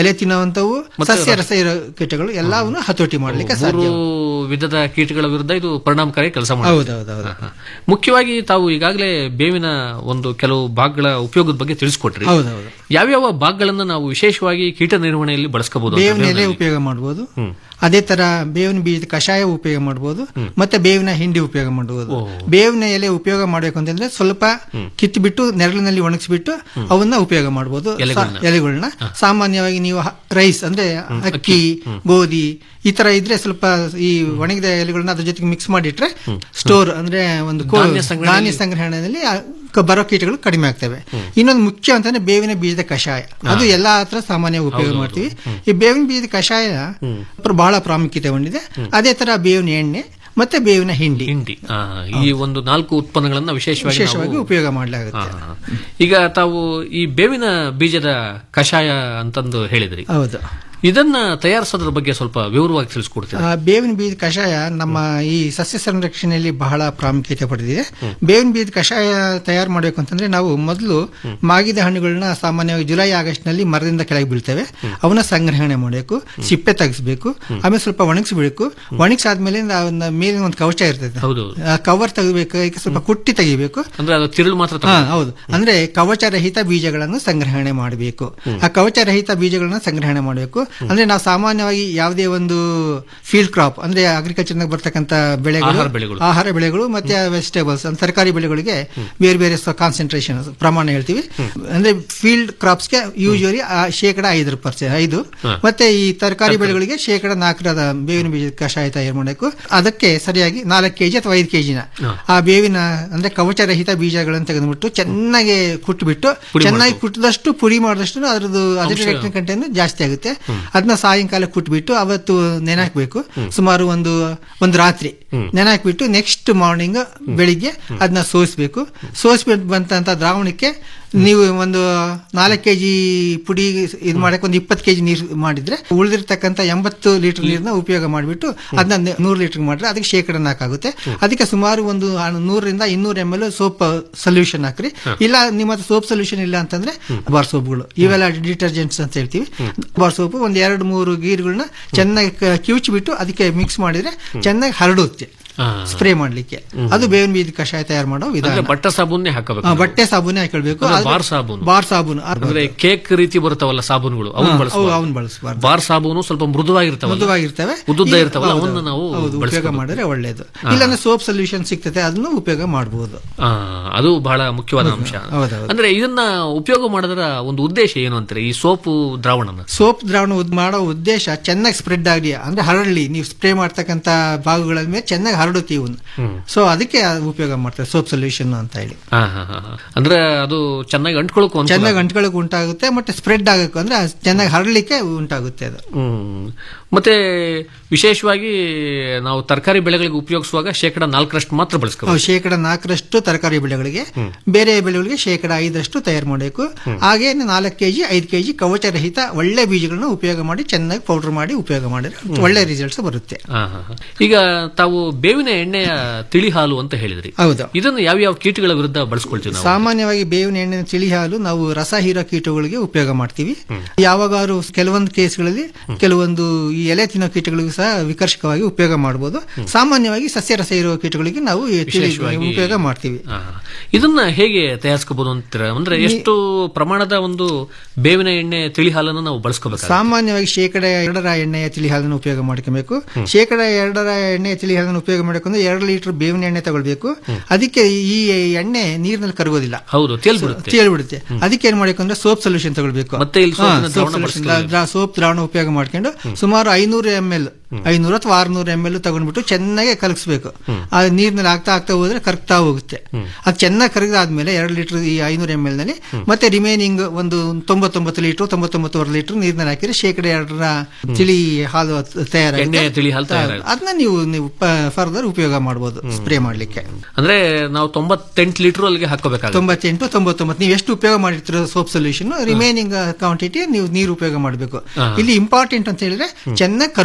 ಎಲೆ ತಿನ್ನುವಂತವು ಮತ್ತೆ ಸಸ್ಯ ರಸ ಇರೋ ಕೀಟಗಳು ಎಲ್ಲವನ್ನು ಹತೋಟಿ ಮಾಡ್ಲಿಕ್ಕೆ ಸಾಧ್ಯ ಮೂರು ವಿಧದ ಕೀಟಗಳ ವಿರುದ್ಧ ಇದು ಪರಿಣಾಮಕಾರಿ ಕೆಲಸ ಮಾಡುತ್ತೆ ಹೌದೌದೌದು ಹಾ, ಹಾ. ಮುಖ್ಯವಾಗಿ ತಾವು ಈಗಾಗಲೇ ಬೇವಿನ ಒಂದು ಕೆಲವು ಭಾಗಗಳ ಉಪಯೋಗದ ಬಗ್ಗೆ ತಿಳಿಸ್ಕೊಟ್ರಿ ಹೌದೌದು. ಯಾವ್ಯಾವ ಭಾಗಗಳನ್ನ ನಾವು ವಿಶೇಷವಾಗಿ ಕೀಟ ನಿರ್ವಹಣೆಯಲ್ಲಿ ಬಳಸ್ಕೋಬಹುದು ಬೇವಿನ ಎಲೆ ಉಪಯೋಗ ಮಾಡಬಹುದು ಅದೇ ತರ ಬೇವಿನ ಬೀಜದ ಕಷಾಯ ಉಪಯೋಗ ಮಾಡಬಹುದು ಮತ್ತೆ ಬೇವಿನ ಹಿಂಡಿ ಉಪಯೋಗ ಮಾಡಬಹುದು ಬೇವಿನ ಎಲೆ ಉಪಯೋಗ ಮಾಡಬೇಕು ಅಂತಂದ್ರೆ ಸ್ವಲ್ಪ ಕಿತ್ತುಬಿಟ್ಟು ನೆರಳಿನಲ್ಲಿ ಒಣಗಿಸ್ಬಿಟ್ಟು ಅವನ್ನ ಉಪಯೋಗ ಮಾಡಬಹುದು ಎಲೆಗಳ್ನ. ಎಲೆಗಳನ್ನ ಸಾಮಾನ್ಯವಾಗಿ ನೀವು ಹ- ರೈಸ್ ಅಂದ್ರೆ ಅಕ್ಕಿ ಗೋಧಿ ಈ ತರ ಇದ್ರೆ ಸ್ವಲ್ಪ ಈ ಒಣಗಿದ ಎಲೆಗಳನ್ನ ಅದ್ರ ಜೊತೆಗೆ ಮಿಕ್ಸ್ ಮಾಡಿಟ್ರೆ ಸ್ಟೋರ್ ಅಂದ್ರೆ ಒಂದು ಕೋ- ಧಾನ್ಯ ಸಂಗ್ರಹಣೆಯಲ್ಲಿ- ಧಾನ್ಯ ಸಂಗ್ರಹಣೆಯಲ್ಲಿ ಆ ಕ- ಬರೋ ಕೀಟಗಳು ಕಡಿಮೆ ಆಗ್ತವೆ ಇನ್ನೊಂದು ಮುಖ್ಯ ಅಂತಂದ್ರೆ ಬೇವಿನ ಬೀಜದ ಕಷಾಯ ಅದು ಎಲ್ಲಾ ಹತ್ರ ಸಾಮಾನ್ಯವಾಗಿ ಉಪಯೋಗ ಹೌದು, ಮಾಡ್ತೀವಿ ಈ ಬೇವಿನ ಬೀಜದ ಕಷಾಯ ಪ್ರ- ಬಹಳ ಪ್ರಾಮುಖ್ಯತೆ ಹೊಂದಿದೆ ಅದೇ ತರ ಬೇವಿನ ಎಣ್ಣೆ ಮತ್ತೆ ಬೇವಿನ ಹಿಂಡಿ ಹಿಂಡಿ ಆ, ಈ ಒಂದು ನಾಲ್ಕು ಉತ್ಪನ್ನಗಳನ್ನ ವಿಶೇಷವಾಗಿ ವಿಶೇಷವಾಗಿ ನಾವು- ಉಪಯೋಗ ಮಾಡಲಾಗುತ್ತೆ ಹಾ, ಹಾ. ಈಗ ತಾವು ಈ ಬೇವಿನ ಬೀಜದ ಕಷಾಯ ಅಂತಂದು ಹೇಳಿದ್ರಿ ಹೌದು ಇದನ್ನ ತಯಾರಿಸೋದ್ರ ಬಗ್ಗೆ ಸ್ವಲ್ಪ ವಿವರವಾಗಿ ತಿಳಿಸ್ಕೊಡ್ತೀರಾ ಆ, ಬೇವಿನ ಬೀಜ ಕಷಾಯ ನಮ್ಮ ಈ ಸಸ್ಯ ಸಂರಕ್ಷಣೆಯಲ್ಲಿ ಬಹಳ ಪ್ರಾಮುಖ್ಯತೆ ಪಡೆದಿದೆ ಬೇವಿನ ಬೀಜ ಕಷಾಯ ತಯಾರು ಮಾಡಬೇಕು ಅಂತಂದ್ರೆ ನಾವು ಮೊದಲು ಮಾಗಿದ ಹಣ್ಣುಗಳನ್ನ ಸಾಮಾನ್ಯವಾಗಿ ಜುಲೈ ಆಗಸ್ಟ್ ನಲ್ಲಿ ಮರದಿಂದ ಕೆಳಗೆ ಬೀಳ್ತವೆ ಅವನ್ನ ಸಂಗ್ರಹಣೆ ಮಾಡಬೇಕು ಸಿಪ್ಪೆ ತೆಗಿಸ್ಬೇಕು ಆಮೇಲೆ ಸ್ವಲ್ಪ ಒಣಗಿಸ್ಬೇಕು ಒಣಗಿಸಾದ್ಮೇಲೆ ಅವನ್ನ ಮೇಲಿನ ಒಂದು ಕವಚ ಇರ್ತದೆ ಹೌದು ಕವರ್ ತೆಗಿಬೇಕು ಈಗ ಸ್ವಲ್ಪ ಕುಟ್ಟಿ ತೆಗಿಬೇಕು ಅಂದ್ರೆ ಅದು ತಿರುಳು ಮಾತ್ರ ಹಾ ತಗೊಳ್ಳಿ. ಹೌದು ಅಂದ್ರೆ ಕವಚರಹಿತ ಬೀಜಗಳನ್ನು ಸಂಗ್ರಹಣೆ ಮಾಡಬೇಕು ಆ ಕವಚರಹಿತ ಬೀಜಗಳನ್ನ ಸಂಗ್ರಹಣೆ ಮಾಡಬೇಕು ಅಂದ್ರೆ ನಾವು ಸಾಮಾನ್ಯವಾಗಿ ಯಾವುದೇ ಒಂದು ಫೀಲ್ಡ್ ಕ್ರಾಪ್ ಅಂದ್ರೆ ಅಗ್ರಿಕಲ್ಚರ್ ಬರ್ತಕ್ಕಂತ ಬೆಳೆಗಳು ಆಹಾರ ಬೆಳೆಗಳು. ಆಹಾರ ಬೆಳೆಗಳು ಮತ್ತೆ ವೆಜಿಟೇಬಲ್ಸ್ ಅಂದ್ರೆ ತರಕಾರಿ ಬೆಳೆಗಳಿಗೆ ಬೇರೆ ಬೇರೆ ಕಾನ್ಸಂಟ್ರೇಷನ್ ಪ್ರಮಾಣ ಹೇಳ್ತೀವಿ ಅಂದ್ರೆ ಫೀಲ್ಡ್ ಕ್ರಾಪ್ಸ್ಗೆ ಯೂಶುವಲಿ ಶೇಕಡ ಐದರ ಪರ್ಸೆಂಟ್ ಐದು ಹಾ. ಮತ್ತೆ ಈ ತರಕಾರಿ ಬೆಳೆಗಳಿಗೆ ಶೇಕಡ ನಾಲ್ಕರದ ಬೇವಿನ ಬೀಜದ ಕಷಾಯ ತಯಾರು ಮಾಡಬೇಕು ಅದಕ್ಕೆ ಸರಿಯಾಗಿ ನಾಲ್ಕು ಕೆಜಿ ಅಥವಾ ಐದು ಕೆಜಿನ ಹಾ. ಆ ಬೇವಿನ ಅಂದ್ರೆ ಕವಚರಹಿತ ಬೀಜಗಳನ್ನು ತೆಗೆದುಬಿಟ್ಟು ಚೆನ್ನಾಗಿ ಕುಟ್ಬಿಟ್ಟು ಪುಡಿ ಚೆನ್ನಾಗಿ ಮಾಡ್ಬೇಕು. ಕುಟ್ಟಿದಷ್ಟು ಪುಡಿ ಮಾಡಿದಷ್ಟು ಅದ್ರದ್ದು ಅಜಿಟೇಟಿವ್ ಕಂಟೆಂಟ್ ಜಾಸ್ತಿ ಆಗುತ್ತೆ ಅದನ್ನ ಸಾಯಂಕಾಲ ಕುಟ್ಬಿಟ್ಟು ಅವತ್ತು ನೆನಾಕ್ಬೇಕು ಸುಮಾರು ಒಂದು ಒಂದು ರಾತ್ರಿ ನೆನಾಕ್ಬಿಟ್ಟು ನೆಕ್ಸ್ಟ್ ಮಾರ್ನಿಂಗ್ ಬೆಳಿಗ್ಗೆ ಅದನ್ನ ಸೋಸ್ಬೇಕು ಸೋಸ್ಬಿಟ್ಟು ಬಂತಂತ ದ್ರಾವಣಕ್ಕೆ ನೀವು ಒಂದು ನಾಲ್ಕು ಕೆಜಿ ಪುಡಿ ಇದು ಮಾಡಕ್ಕೆ ಒಂದು ಇಪ್ಪತ್ತು ಕೆಜಿ ನೀರು ಮಾಡಿದ್ರೆ ಉಳಿದಿರ್ತಕ್ಕಂಥ ಎಂಬತ್ತು ಲೀಟರ್ ನೀರನ್ನ ಉಪಯೋಗ ಮಾಡಿಬಿಟ್ಟು ಅದನ್ನ ನೂರು ಲೀಟರ್ ಮಾಡಿದ್ರೆ ಅದಕ್ಕೆ ಶೇಕಡ ನಾಲ್ಕಾಗುತ್ತೆ ಅದಕ್ಕೆ ಸುಮಾರು ಒಂದು ನೂರರಿಂದ ಇನ್ನೂರ ಎಮ್ ಎಲ್ ಸೋಪ್ ಸೊಲ್ಯೂಷನ್ ಹಾಕ್ರಿ ಇಲ್ಲ ನಿಮ್ಮ ಹತ್ರ ಸೋಪ್ ಸೊಲ್ಯೂಷನ್ ಇಲ್ಲ ಅಂತಂದ್ರೆ ಬಾರ್ ಸೋಪ್ಗಳು ಇವೆಲ್ಲ ಡಿಟರ್ಜೆಂಟ್ಸ್ ಅಂತ ಹೇಳ್ತೀವಿ ಬಾರ್ ಸೋಪ್ ಒಂದ್ ಎರಡು ಮೂರು ಗೀರುಗಳನ್ನ ಚೆನ್ನಾಗಿ ಕ- ಕಿವುಚ್ಬಿಟ್ಟು ಅದಕ್ಕೆ ಮಿಕ್ಸ್ ಮಾಡಿದ್ರೆ ಚೆನ್ನಾಗಿ ಹರಡುತ್ತೆ ಹಾ. ಸ್ಪ್ರೇ ಮಾಡ್ಲಿಕ್ಕೆ ಅದು ಬೇವಿನ ಬೀಜ ಕಷಾಯ ತಯಾರು ಮಾಡೋ ಅಂದ್ರೆ ವಿಧಾನ ಬಟ್ಟೆ ಸಾಬೂನ್ನೇ ಹಾಕಬೇಕು ಆ, ಬಟ್ಟೆ ಸಾಬೂನೆ ಹಾಕೊಳ್ಬೇಕು ಅಂದ್ರೆ ಆದ್ರೆ ಬಾರ್ ಸಾಬೂನು ಬಾರ್ ಸಾಬೂನು ಅಂದ್ರೆ ಕೇಕ್ ರೀತಿ ಬರುತ್ತವಲ್ಲ ಸಾಬೂನುಗಳು ಅವನ್ನ ಹಾ, ಬಳಸಬಾರ್ದು ಅವು- ಅವನ್ನ ಬಳಸಬಾರ್ದು ಬಾರ್ ಸಾಬೂನು ಸ್ವಲ್ಪ ಮೃದುವಾಗಿರ್ತಾವಲ್ಲ ಮೃದುವಾಗಿರ್ತವೆ ಉದ್ದುದ್ದ ಈ- ಇರ್ತಾವಲ್ಲ ಹೌದು, ಅವನ್ನ ನಾವು ಹೌದು, ಉಪಯೋಗ ಬಳಸ್ಕೋಬೇಕು. ಮಾಡಿದ್ರೆ ಒಳ್ಳೇದು ಹಾ. ಇಲ್ಲಾಂದ್ರೆ ಸೋಪ್ ಸೊಲ್ಯೂಷನ್ ಸಿಗ್ತದೆ ಅದನ್ನು ಉಪಯೋಗ ಮಾಡಬಹುದು ಆ, ಅದು ಬಹಳ ಮುಖ್ಯವಾದ ಅಂಶ ಹೌದೌದು. ಅಂದ್ರೆ ಇದನ್ನ ಉಪಯೋಗ ಮಾಡೋದರ ಒಂದು ಉದ್ದೇಶ ಏನು ಅಂತಾರೆ ಈ ಸೋಪು ದ್ರಾವಣನ ಸೋಪ್ ದ್ರಾವಣ ಉದ್- ಮಾಡೋ ಉದ್ದೇಶ ಚೆನ್ನಾಗಿ ಸ್ಪ್ರೆಡ್ ಆಗಲಿ ಅಂದ್ರೆ ಹರಡಲಿ ನೀವು ಸ್ಪ್ರೇ ಮಾಡ್ತಕ್ಕಂತ ಭಾಗಗಳ ಮೇಲೆ ಚೆನ್ನಾಗಿ ಹರಡುತ್ತೆ ಇವನು ಸೊ ಅದಕ್ಕೆ ಅದು ಉಪಯೋಗ ಮಾಡ್ತಾರೆ ಸೋಪ್ ಸೊಲ್ಯೂಷನ್ ಅಂತ ಹೇಳಿ ಹಾ, ಹಾ, ಹಾ, ಹಾ. ಅಂದ್ರೆ ಅದು ಚೆನ್ನಾಗಿ ಅಂಟ್ಕೊಳಕು ಅನುಕೂಲ ಚೆನ್ನಾಗಿ ಅಂಟ್ಕೊಳ್ಳೋಕೆ ಉಂಟಾಗುತ್ತೆ ಮತ್ತೆ ಸ್ಪ್ರೆಡ್ ಆಗಕ್ಕೆ ಅಂದ್ರೆ ಅದು ಚೆನ್ನಾಗಿ ಹರಡಲಿಕ್ಕೆ ಉಂಟಾಗುತ್ತೆ ಅದು ಹ್ಮ್. ಮತ್ತೆ ವಿಶೇಷವಾಗಿ ನಾವು ತರಕಾರಿ ಬೆಳೆಗಳಿಗೆ ಉಪಯೋಗಿಸುವಾಗ ಶೇಕಡ ನಾಲ್ಕರಷ್ಟು ಮಾತ್ರ ನಾವು ಬಳಸ್ಕೋಬೇಕು ಶೇಕಡ ನಾಲ್ಕರಷ್ಟು ತರಕಾರಿ ಬೆಳೆಗಳಿಗೆ ಬೇರೆ ಬೆಳೆಗಳಿಗೆ ಶೇಕಡ ಐದರಷ್ಟು ತಯಾರು ಮಾಡಬೇಕು ಹಾಗೆ ನಾಲ್ಕು ಕೆಜಿ ಐದು ಕೆಜಿ ಕವಚರಹಿತ ಒಳ್ಳೆ ಬೀಜಗಳನ್ನ ಉಪಯೋಗ ಮಾಡಿ ಚೆನ್ನಾಗಿ ಪೌಡರ್ ಮಾಡಿ ಉಪಯೋಗ ಮಾಡಿದ್ರೆ ಒಳ್ಳೆ ರಿಸಲ್ಟ್ಸ್ ಬರುತ್ತೆ ಹಾ, ಹಾ, ಹಾ. ಈಗ ತಾವು ಬೇವಿನ ಎಣ್ಣೆಯ ತಿಳಿ ಹಾಲು ಅಂತ ಹೇಳಿದ್ರಿ ಹೌದು ಇದನ್ನು ಯಾವ ಯಾವ ಕೀಟಗಳ ವಿರುದ್ಧ ಬಳಸ್ಕೊಳ್ತೀವಿ ನಾವು ಸಾಮಾನ್ಯವಾಗಿ ಬೇವಿನ ಎಣ್ಣೆ ತಿಳಿ ಹಾಲು ನಾವು ರಸ ಹೀರೋ ಕೀಟಗಳಿಗೆ ಉಪಯೋಗ ಮಾಡ್ತೀವಿ ಯಾವಾಗಾರು ಕೆಲವೊಂದು ಕೇಸ್ಗಳಲ್ಲಿ ಕೆಲವೊಂದು ಈ ಎಲೆ ತಿನ್ನೋ ಕೀಟಗಳಿಗೂ ಸಹ ವಿಕರ್ಷಕವಾಗಿ ಉಪಯೋಗ ಮಾಡಬಹುದು ಸಾಮಾನ್ಯವಾಗಿ ಸಸ್ಯ ರಸ ಇರುವ ಕೀಟಗಳಿಗೆ ನಾವು ಈ ತಿಳಿ ವಿಶೇಷವಾಗಿ- ಉಪಯೋಗ ಮಾಡ್ತೀವಿ ಹಾ. ಇದನ್ನ ಹೇಗೆ ತಯಾರಿಸಬಹುದು ಅಂತೀರ ಅಂದ್ರೆ ಎಷ್ಟು ಪ್ರಮಾಣದ ಒಂದು ಬೇವಿನ ಎಣ್ಣೆ ತಿಳಿ ಹಾಲನ್ನು ನಾವು ಬಳಸ್ಕೋಬೇಕು ಸಾಮಾನ್ಯವಾಗಿ ಶೇಕಡ ಎರಡರ ಎಣ್ಣೆಯ ತಿಳಿ ಹಾಲನ್ನು ಉಪಯೋಗ ಮಾಡ್ಕೋಬೇಕು ಶೇಕಡ ಎರಡರ ಎಣ್ಣೆಯ ತಿಳಿ ಹಾಲನ್ನು ಉಪಯೋಗ ಮಾಡಬೇಕಂದ್ರೆ ಎರಡು ಲೀಟರ್ ಬೇವಿನ ಎಣ್ಣೆ ತಗೊಳ್ಬೇಕು ಅದಕ್ಕೆ ಈ ಎಣ್ಣೆ ನೀರಿನಲ್ಲಿ ಕರಗೋದಿಲ್ಲ ಹೌದು ತೇಲ್ಬಿಡುತ್ತೆ ತೇಲ್ಬಿಡುತ್ತೆ ಅದಕ್ಕೆ ಏನ್ ಮಾಡಬೇಕು ಅಂದ್ರೆ ಸೋಪ್ ಸೊಲ್ಯೂಷನ್ ತಗೊಳ್ಬೇಕು ಮತ್ತೆ ಇಲ್ಲಿ ಹಾ, ಸೋಪಿನ soap ದ್ರಾವಣ solution, ಬಳಸ್ಕೊಳ್ಳಿ. ದ್ರಾ- ಸೋಪ್ ದ್ರಾವಣ ಉಪಯೋಗ ಮಾಡ್ಕೊಂಡು ಸುಮಾರು ಐನೂರು ಎಂ ಎಲ್ ಐನೂರು ಅಥವಾ ಆರ್ನೂರು ಎಂ ಎಲ್ ತಗೊಂಡ್ಬಿಟ್ಟು ಚೆನ್ನಾಗಿ ಕಲಗಿಸ್ಬೇಕು ಆ ನೀರಿನಲ್ಲಿ ಆಗ್ತಾ ಆಗ್ತಾ ಹೋದ್ರೆ ಕರಗ್ತಾ ಹೋಗುತ್ತೆ ಅದು ಚೆನ್ನಾಗಿ ಕರಗಿದಾದ್ಮೇಲೆ ಎರಡು ಲೀಟರ್ ಈ ಐನೂರು ಎಂ ಎಲ್ ನಲ್ಲಿ ಮತ್ತೆ ರಿಮೈನಿಂಗ್ ಒಂದು ತೊಂಬತ್ತೊಂಬತ್ತು ಲೀಟರ್ ತೊಂಬತ್ತೊಂಬತ್ತುವರೆ ಲೀಟರ್ ನೀರಿನಲ್ಲಿ ಹಾಕಿದ್ರೆ ಶೇಕಡ ಎರಡರ ತಿಳಿ ಹಾಲು ತಯಾರಾಗುತ್ತೆ ಎಣ್ಣೆ ತಿಳಿ ಹಾಲು ತಯಾರಾಗುತ್ತೆ. ಅದನ್ನ ನೀವು ನೀವು ಫರ್ದರ್ ಉಪಯೋಗ ಮಾಡಬಹುದು ಸ್ಪ್ರೇ ಮಾಡ್ಲಿಕ್ಕೆ ಅಂದ್ರೆ ನಾವು ತೊಂಬತ್ತೆಂಟು ಲೀಟರ್ ಅಲ್ಲಿಗೆ ಹಾಕೋಬೇಕಾಗುತ್ತೆ ತೊಂಬತ್ತೆಂಟು ತೊಂಬತ್ತೊಂಬತ್ತು ನೀವು ಎಷ್ಟು ಉಪಯೋಗ ಮಾಡಿರ್ತೀರೋ ಸೋಪ್ ಸೊಲ್ಯೂಷನ್ ರಿಮೈನಿಂಗ್ ಕ್ವಾಂಟಿಟಿ ನೀವು ನೀರು ಉಪಯೋಗ ಮಾಡಬೇಕು ಹಾ. ಇಲ್ಲಿ ಇಂಪಾರ್ಟೆಂಟ್ ಅಂತ ಹೇಳಿದ್ರೆ ಚೆನ್ನಾಗಿ ಕರಗಬೇಕು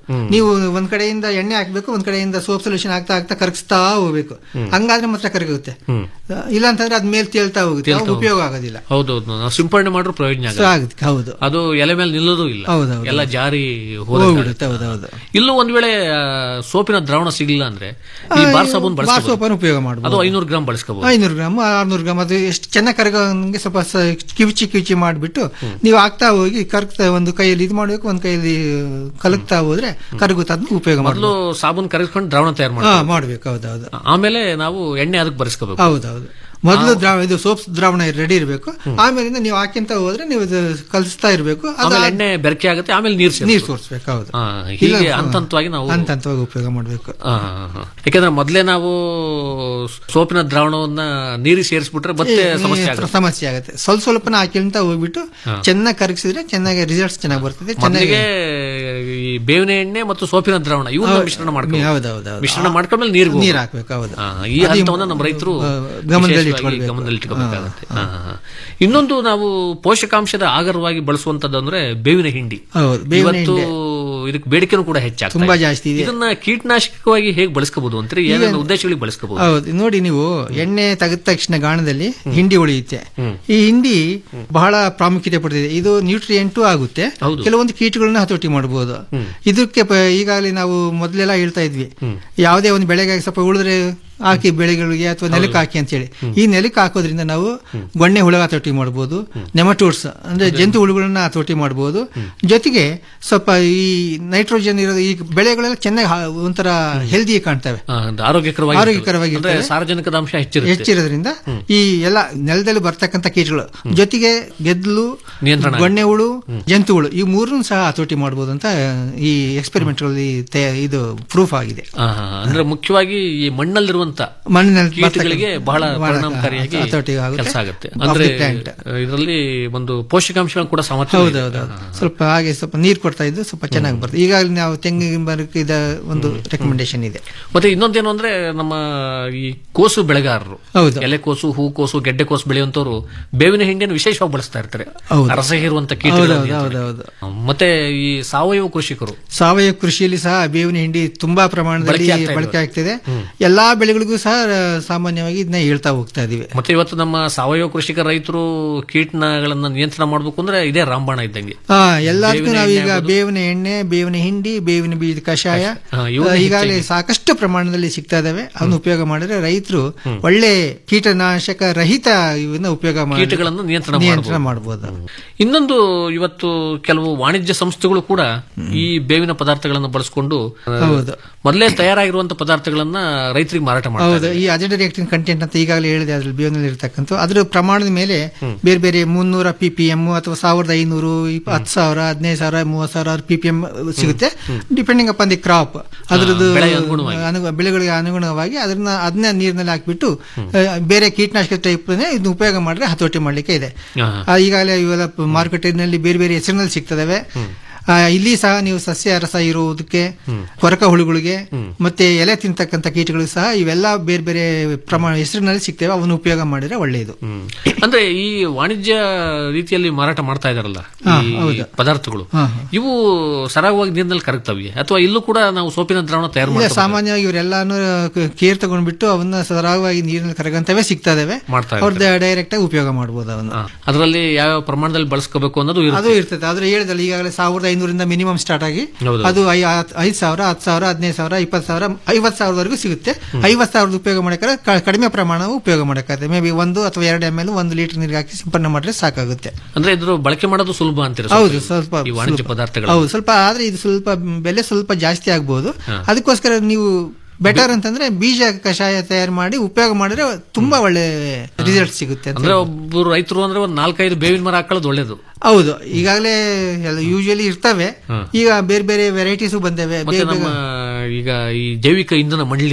ನೀವು ಒಂದ್ ಕಡೆಯಿಂದ ಎಣ್ಣೆ ಹಾಕ್ಬೇಕು ಒಂದ್ ಕಡೆಯಿಂದ ಸೋಪ್ ಸೊಲ್ಯೂಷನ್ ಆಗ್ತಾ ಆಗ್ತಾ ಕರಗಿಸ್ತಾ ಹೋಗ್ಬೇಕು ಹಂಗಾದ್ರೆ ಮಾತ್ರ ಕರಗುತ್ತೆ ಇಲ್ಲ ಅಂತಂದ್ರೆ ಅದ್ ಮೇಲೆ ತೇಲ್ತಾ ಹೋಗುತ್ತೆ ತೇಲ್ತಾ ಅವಾಗ ಉಪಯೋಗ ಆಗೋದಿಲ್ಲ ಹೌದೌದು ನಾವು ಸಿಂಪಡಣೆ ಮಾಡ್ರೂ ಪ್ರಯೋಜನ ಸೊ ಆಗಲ್ಲ ಆಗುತ್ತೆ ಹೌದು ಅದು ಎಲೆ ಮೇಲೆ ನಿಲ್ಲೋದು ಇಲ್ಲ ಹೌದೌದು. ಎಲ್ಲ ಜಾರಿ ಹೋಗ್ಬಿಡುತ್ತೆ ಹೌದೌದು ಇಲ್ಲೂ ಒಂದ್ ವೇಳೆ ಆ, ಸೋಪಿನ ದ್ರಾವಣ ಸಿಗಲಿಲ್ಲ ಅಂದ್ರೆ ಈ ಬಾರ್ ಸಾಬೂನ್ ಬಾರ್ ಬಳಸ್ಕೋಬಹುದು ಸೋಪನ್ನು ಉಪಯೋಗ ಮಾಡಬಹುದು ಅದು ಐನೂರು ಗ್ರಾಮ್ ಬಳಸ್ಕೋಬಹುದು ಐನೂರು ಗ್ರಾಮ್ ಆರ್ನೂರು ಗ್ರಾಮ್ ಅದು ಎಷ್ಟು ಚೆನ್ನಾಗಿ ಕರಗೋಂಗೆ ಸ್ವಲ್ಪ ಸ- ಕಿವಿಚಿ ಕಿವಿಚಿ ಮಾಡಿಬಿಟ್ಟು ನೀವು ಹಾಕ್ತಾ ಹೋಗಿ ಕರಗ್ತಾ ಒಂದು ಕೈಯಲ್ಲಿ ಇದು ಮಾಡಬೇಕು ಒಂದು ಕೈಯಲ್ಲಿ ಕಲಕ್ತಾ ಹೋದ್ರೆ ಕರಗುತ್ತೆ ಅದನ್ನ ಉಪಯೋಗ ಮೊದಲು ಮಾಡಬಹುದು ಸಾಬೂನ್ ಕರಗಿಸ್ಕೊಂಡು ದ್ರಾವಣ ತಯಾರು ಹಾ ಮಾಡಿ ಮಾಡ್ಬೇಕು ಹೌದೌದು ಆಮೇಲೆ ನಾವು ಎಣ್ಣೆ ಅದಕ್ಕೆ ಬರೆಸ್ಕೋಬೇಕು ಹೌದೌದು ಮೊದಲು ದ್ರಾವ ಇದು ಸೋಪ್ ದ್ರಾವಣ ರೆಡಿ ಇರಬೇಕು ಆಮೇಲಿಂದ ನೀವು ಹಾಕಿಂತ ಹೋದ್ರೆ ನೀವು ಇದು ಕಲಿಸ್ತಾ ಇರಬೇಕು ಆಮೇಲೆ ಎಣ್ಣೆ ಬೆರಕೆ ಆಗುತ್ತೆ ಆಮೇಲೆ ನೀರು ಸೇರ್ಸೋದು. ನೀರು ಸೋರ್ಸ್ಬೇಕು ಹೌದು ಹಾ, ಇಲ್ಲ, ಹೀಗೆ ಹಂತ ಹಂತವಾಗಿ ನಾವು ಹಂತ ಹಂತವಾಗಿ ಉಪಯೋಗ ಮಾಡಬೇಕು ಆ, ಆ, ಆ. ಯಾಕಂದ್ರೆ ಮೊದಲೇ ನಾವು ಸೋಪಿನ ದ್ರಾವಣವನ್ನ ನೀರಿಗೆ ಸೇರಿಸ್ಬಿಟ್ರೆ ಮತ್ತೆ ಸಮಸ್ಯೆ ಆಗುತ್ತೆ ಸಮಸ್ಯೆ ಆಗುತ್ತೆ ಸ್ವಲ್ಪ ಸ್ವಲ್ಪನ ಹಾಕಿಂತ ಹೋಗ್ಬಿಟ್ಟು ಹಾ. ಚೆನ್ನಾಗಿ ಕರಗಿಸಿದ್ರೆ ಚೆನ್ನಾಗಿ ರಿಸಲ್ಟ್ಸ್ ಚೆನ್ನಾಗಿ ಬರ್ತದೆ ಮೊದಲಿಗೆ ಚೆನ್ನಾಗಿ ಈ ಬೇವಿನ ಎಣ್ಣೆ ಮತ್ತು ಸೋಪಿನ ದ್ರಾವಣ ಇವನ್ನ ಹೌದು. ಮಿಶ್ರಣ ಮಾಡ್ಕೊಂಡು ಹೌದೌದು ಮಿಶ್ರಣ ಮಾಡ್ಕೊಂಡ್ಮೇಲೆ ನೀರು ನೀರು ಹಾಕ್ಬೇಕು ಹೌದು ಈ ಅದು ಹಂತವನ್ನ ನಮ್ಮ ರೈತರು ಆ, ಗಮನದಲ್ಲಿ ವಿಶೇಷವಾಗಿ ಇಟ್ಕೊಳ್ಬೇಕು. ಗಮನದಲ್ಲಿ ಇಟ್ಕೋಬೇಕಾಗುತ್ತೆ ಹಾ, ಹಾ, ಹಾ. ಇನ್ನೊಂದು ನಾವು ಪೋಷಕಾಂಶದ ಆಗರವಾಗಿ ಬಳಸುವಂತದ್ದು ಅಂದ್ರೆ ಬೇವಿನ ಹಿಂಡಿ ಹೌದು, ಬೇವಿನ ಇವತ್ತು ಹಿಂಡಿ. ಇದಕ್ಕೆ ಬೇಡಿಕೆನೂ ಕೂಡ ಹೆಚ್ಚಾಗ್ತದೆ ತುಂಬಾ ಜಾಸ್ತಿ ಇದೆ. ಇದನ್ನ ಕೀಟನಾಶಕವಾಗಿ ಹೇಗೆ ಬಳಸಬಹುದು ಅಂದ್ರೆ ಏನೇನು ಉದ್ದೇಶಗಳಿಗೆ ಬಳಸಬಹುದು ಹೌದು ನೋಡಿ ನೀವು ಎಣ್ಣೆ ತೆಗೆದ ತಕ್ಷಣ ಗಾಣದಲ್ಲಿ ಹಿಂಡಿ ಉಳಿಯುತ್ತೆ ಈ ಹಿಂಡಿ ಬಹಳ ಪ್ರಾಮುಖ್ಯತೆ ಪಡೆದಿದೆ ಇದು ನ್ಯೂಟ್ರಿಯೆಂಟು ಆಗುತ್ತೆ ಕೆಲವೊಂದು ಕೀಟಗಳನ್ನ ಹತೋಟಿ ಮಾಡಬಹುದು ಇದಕ್ಕೆ ಪ- ಈಗಾಗಲೇ ನಾವು ಮೊದಲೆಲ್ಲ ಹೇಳ್ತಾ ಇದ್ವಿ ಯಾವುದೇ ಒಂದು ಬೆಳೆಗೆ ಸ್ವಲ್ಪ ಉಳಿದ್ರೆ ಹಾಕಿ ಬೆಳೆಗಳಿಗೆ ಅಥವಾ ನೆಲಕ್ಕೆ ಹಾಕಿ ಅಂತ ಹೇಳಿ ಈ ನೆಲಕ್ಕೆ ಹಾಕೋದ್ರಿಂದ ನಾವು ಗೊಣ್ಣೆ ಹುಳ ಹತೋಟಿ ಮಾಡಬಹುದು ನೆಮಟೋಡ್ಸ್ ಅಂದ್ರೆ ಜಂತು ಹುಳುಗಳನ್ನ ಹತೋಟಿ ಮಾಡಬಹುದು ಜೊತೆಗೆ ಸ್ವಲ್ಪ ಈ ನೈಟ್ರೋಜನ್ ಇರೋದು ಈ ಬೆಳೆಗಳೆಲ್ಲ ಚೆನ್ನಾಗಿ ಹಾ- ಒಂಥರ ಹೆಲ್ದಿ ಕಾಣ್ತವೆ ಆ, ಅದು ಆರೋಗ್ಯಕರವಾಗಿ ಆರೋಗ್ಯಕರವಾಗಿ ಅಂದ್ರೆ ಇರ್ತವೆ. ಸಾರ್ವಜನಿಕದ ಅಂಶ ಹೆಚ್ಚಿರುತ್ತೆ ಹೆಚ್ಚಿರೋದ್ರಿಂದ ಈ ಎಲ್ಲ ನೆಲದಲ್ಲಿ ಬರ್ತಕ್ಕಂಥ ಕೀಟಗಳು ಜೊತೆಗೆ ಗೆದ್ಲು ನಿಯಂತ್ರಣ ಗೊಣ್ಣೆ ಹುಳು ಜಂತು ಹುಳು ಈ ಮೂರನ್ನು ಸಹ ಹತೋಟಿ ಮಾಡಬಹುದು ಅಂತ ಈ ಎಕ್ಸ್ಪೆರಿಮೆಂಟ್ ಗಳಲ್ಲಿ ತಯ- ಇದು ಪ್ರೂಫ್ ಆಗಿದೆ ಆ, ಅಂದ್ರೆ ಮುಖ್ಯವಾಗಿ ಈ ಮಣ್ಣಲ್ಲಿರುವಂತ ಮಣ್ಣಿನಲ್ಲಿ ಕೀಟಗಳಿಗೆ ಬರ್ತಕ್ಕಂಥ ಬಹಳ ಬಹಳ ಪರಿಣಾಮಕಾರಿಯಾಗಿ ಹತೋಟಿ ಆಗುತ್ತೆ. ಕೆಲಸ ಆಗುತ್ತೆ Of ಅಂದ್ರೆ the plant. ಇದರಲ್ಲಿ ಒಂದು ಪೋಷಕಾಂಶಗಳು ಕೂಡ ಸಾಮರ್ಥ್ಯ ಇದೆ. ಹೌದೌದು ಸ್ವಲ್ಪ ಹಾಗೆ ಸ್ವಲ್ಪ ನೀರು ಕೊಡ್ತಾ ಇದ್ದು ಸ್ವಲ್ಪ ಚೆನ್ನಾಗಿ ಬರ್ತದೆ ಈಗಾಗಲೇ ನಾವು ತೆಂಗಿನ ಮರಕ್ಕೆ ಇದ ಒಂದು ರೆಕಮೆಂಡೇಶನ್ ಇದೆ ಮತ್ತೆ ಇನ್ನೊಂದೇನು ಅಂದ್ರೆ ನಮ್ಮ ಈ ಕೋಸು ಬೆಳೆಗಾರರು ಹೌದು. ಎಲೆಕೋಸು ಹೂಕೋಸು ಗೆಡ್ಡೆ ಕೋಸು ಬೆಳೆಯುವಂತವ್ರು ಬೇವಿನ ಹಿಂಡಿಯನ್ನು ವಿಶೇಷವಾಗಿ ಬಳಸ್ತಾ ಇರ್ತಾರೆ ಹೌದು. ರಸ ಹೀರುವಂತ ಹೌದು, ಕೀಟಗಳು ಹೌದು, ಹೌದು. ಮತ್ತೆ ಈ ಸಾವಯವ ಕೃಷಿಕರು ಸಾವಯವ ಕೃಷಿಯಲ್ಲಿ ಸಹ ಬೇವಿನ ಹಿಂಡಿ ತುಂಬಾ ಪ್ರಮಾಣದಲ್ಲಿ ಬಳಕೆ ಆಗ್ತಾ ಇದೆ. ಬಳಕೆ ಆಗ್ತಿದೆ ಎಲ್ಲಾ ಬೆಳೆಗಳಿಗೂ ಸಹ ಆ, ಸಾಮಾನ್ಯವಾಗಿ ಇದನ್ನ ಹೇಳ್ತಾ ಹೋಗ್ತಾ ಇದೀವಿ ಮತ್ತೆ ಇವತ್ತು ನಮ್ಮ ಸಾವಯವ ಕೃಷಿಕ ರೈತರು ಕೀಟಗಳನ್ನ ನಿಯಂತ್ರಣ ಮಾಡ್ಬೇಕು ಅಂದ್ರೆ ಇದೇ ರಾಮಬಾಣ ಇದ್ದಂಗೆ ಹಾ ಎಲ್ಲದಕ್ಕೂ ಬೇವಿನ ನಾವೀಗ ಎಣ್ಣೆ ಆಗ್ಬೋದು. ಬೇವಿನ ಎಣ್ಣೆ ಬೇವಿನ ಹಿಂಡಿ ಬೇವಿನ ಬೀಜದ ಕಷಾಯ ಹಾ, ಇವನ್ನ ಆ, ಈಗಾಗಲೇ ಹೆಚ್ಚಾಗಿ- ಸಾಕಷ್ಟು ಪ್ರಮಾಣದಲ್ಲಿ ಸಿಗ್ತಾ ಇದಾವೆ ಅದನ್ನ ಉಪಯೋಗ ಮಾಡಿದ್ರೆ ರೈತರು ಒಳ್ಳೆ ಕೀಟನಾಶಕ ರಹಿತ ಇವನ್ನ ಉಪಯೋಗ ಮಾಡಿ ಕೀಟಗಳನ್ನು ನಿಯಂತ್ರಣ ನಿಯಂತ್ರಣ ಮಾಡ್ಬೋದು. ಮಾಡಬಹುದು ಇನ್ನೊಂದು ಇವತ್ತು ಕೆಲವು ವಾಣಿಜ್ಯ ಸಂಸ್ಥೆಗಳು ಕೂಡ ಈ ಬೇವಿನ ಪದಾರ್ಥಗಳನ್ನು ಬಳಸಿಕೊಂಡು ಹೌದು. ಮೊದಲೇ ತಯಾರಾಗಿರುವಂತಹ ಪದಾರ್ಥಗಳನ್ನ ರೈತರಿಗೆ ಮಾರಾಟ ಮಾಡ್ತಾರೆ ಹೌದು ಈ ಅಜೆಂಡ ರಿಯಾಕ್ಟಿನ್ ಕಂಟೆಂಟ್ ಅಂತ ಈಗಾಗಲೇ ಹೇಳಿದೆ ಅದ್ರಲ್ಲಿ ಬೇವಿನಲ್ಲಿ ಇರ್ತಕ್ಕಂಥ ಅದರ ಪ್ರಮಾಣದ ಮೇಲೆ ಬೇರೆ ಬೇರೆ ಮುನ್ನೂರ ಪಿ ಪಿ ಎಂ ಅಥವಾ ಸಾವಿರದ ಐನೂರು ಇಪ್ಪ- ಹತ್ತು ಸಾವಿರ ಹದಿನೈದು ಸಾವಿರ ಮೂವತ್ತು ಸಾವಿರ ಪಿ ಪಿ ಎಂ ಸಿಗುತ್ತೆ ಡಿಪೆಂಡಿಂಗ್ ಅಪಾನ್ ದಿ ಕ್ರಾಪ್ ಅದ್ರದ್ದು ಬೆಳೆಗೆ ಅನುಗುಣವಾಗಿ. ಅನು- ಬೆಳೆಗಳಿಗೆ ಅನುಗುಣವಾಗಿ ಅದನ್ನ ಅದನ್ನ ನೀರಿನಲ್ಲಿ ಹಾಕ್ಬಿಟ್ಟು ಆ, ಬೇರೆ ಕೀಟನಾಶಕ ಟೈಪ್ ಇದನ್ನ ಉಪಯೋಗ ಮಾಡಿದ್ರೆ ಹತೋಟಿ ಮಾಡ್ಲಿಕ್ಕೆ ಇದೆ ಹಾ. ಆ, ಈಗಾಗಲೇ ಇವೆಲ್ಲ ಮಾರುಕಟ್ಟೆನಲ್ಲಿ ಬೇರೆ ಬೇರೆ ಹೆಸರಿನಲ್ಲಿ ಸಿಗ್ತದವೆ ಆ, ಇಲ್ಲಿ ಸಹ ನೀವು ಸಸ್ಯ ರಸ ಇರುವುದಕ್ಕೆ ಕೊರಕ ಹುಳುಗಳಿಗೆ ಮತ್ತೆ ಎಲೆ ತಿಂತಕ್ಕಂಥ ಕೀಟಗಳು ಸಹ ಇವೆಲ್ಲ ಬೇರೆ ಬೇರೆ ಪ್ರಮಾಣ ಹೆಸರಿನಲ್ಲಿ ಸಿಗ್ತವೆ ಅವನ್ನ ಉಪಯೋಗ ಮಾಡಿದ್ರೆ ಒಳ್ಳೆಯದು ಅಂದ್ರೆ ಈ ವಾಣಿಜ್ಯ ರೀತಿಯಲ್ಲಿ ಮಾರಾಟ ಮಾಡ್ತಾ ಇದಾರಲ್ಲ ಹಾ, ಈ ಹೌದು. ಪದಾರ್ಥಗಳು ಹಾ, ಇವು ಸರಾಗವಾಗಿ ನೀರಿನಲ್ಲಿ ಕರಗ್ತವೆ ಅಥವಾ ಇಲ್ಲೂ ಕೂಡ ನಾವು ಸೋಪಿನ ದ್ರಾವಣ ತಯಾರು ಇಲ್ಲ ಮಾಡ್ತಾ ಸಾಮಾನ್ಯವಾಗಿ ಇವರೆಲ್ಲಾನು ಕೇರ್ ತಗೊಂಡ್ಬಿಟ್ಟು ಅವನ್ನ ಸರಾಗವಾಗಿ ನೀರಿನಲ್ಲಿ ಕರಗಂತವೇ ಸಿಗ್ತದವೆ ಮಾಡ್ತಾ ಅವ್ರದ್ದು ಡೈರೆಕ್ಟ್ ಆಗಿ ಉಪಯೋಗ ಮಾಡಬಹುದು ಅವನ್ನ ಅದರಲ್ಲಿ ಯಾವ ಪ್ರಮಾಣದಲ್ಲಿ ಬಳಸ್ಕೋಬೇಕು ಅನ್ನೋದು ಅದು ಇರುತ್ತೆ ಇರ್ತದೆ ಆದ್ರೆ ಹೇಳಿದಲ್ಲ ಈಗಾಗಲೇ ಸಾವಿರದ ಐನೂರಿಂದ ಮಿನಿಮಮ್ ಸ್ಟಾರ್ಟ್ ಆಗಿ ಹೌದು. ಅದು ಐ- ಹತ್- ಐದು ಸಾವಿರ ಹತ್ತು ಸಾವಿರ ಹದಿನೈದು ಸಾವಿರ ಇಪ್ಪತ್ತು ಸಾವಿರ ಐವತ್ತು ಸಾವಿರದವರೆಗೂ ಸಿಗುತ್ತೆ ಐವತ್ತು ಸಾವಿರದ ಉಪಯೋಗ ಮಾಡಬೇಕಾದ್ರೆ ಕ- ಕಡಿಮೆ ಪ್ರಮಾಣ ಉಪಯೋಗ ಮಾಡಬೇಕಾಗುತ್ತೆ ಮೇ ಬಿ ಒಂದು ಅಥವಾ ಎರಡು ಎಮ್ ಎಲ್ ಒಂದು ಲೀಟರ್ ನೀರಿಗೆ ಹಾಕಿ ಸಿಂಪಡಣೆ ಮಾಡಿದ್ರೆ ಸಾಕಾಗುತ್ತೆ ಅಂದ್ರೆ ಇದ್ರ ಬಳಕೆ ಮಾಡೋದು ಸುಲಭ ಅಂತೀರ ಹೌದು ಸ್ವಲ್ಪ ಈ ವಾಣಿಜ್ಯ ಸ್ವಲ್ಪ- ಪದಾರ್ಥಗಳು ಹೌದು ಸ್ವಲ್ಪ ಆದ್ರೆ ಇದು ಸ್ವಲ್ಪ ಬೆಲೆ ಸ್ವಲ್ಪ ಜಾಸ್ತಿ ಆಗ್ಬೋದು ಹಾ. ಅದಕ್ಕೋಸ್ಕರ ನೀವು ಬೆಟರ್ ಅಂತಂದ್ರೆ ಬೀಜ ಕಷಾಯ ತಯಾರು ಮಾಡಿ ಉಪಯೋಗ ಮಾಡಿದ್ರೆ ತುಂಬಾ ಒಳ್ಳೆ ರಿಸಲ್ಟ್ ಸಿಗುತ್ತೆ ಅಂತ ಅಂದ್ರೆ ಒಬ್ಬರು ರೈತರು ಅಂದ್ರೆ ಒಂದ್ ನಾಲ್ಕೈದು ಬೇವಿನ ಮರ ಹಾಕೊಳ್ಳೋದು ಒಳ್ಳೇದು ಹೌದು ಈಗಾಗಲೇ ಯೂಶಲಿ ಇರ್ತವೆ ಹಾ. ಈಗ ಬೇರೆ ಬೇರೆ ವೆರೈಟೀಸು ಬಂದವೆ ಮತ್ತೆ ಬೇಗ ನಮ್ಮ ಈಗ ಈ ಜೈವಿಕ ಇಂಧನ ಮಂಡಳಿಯವರು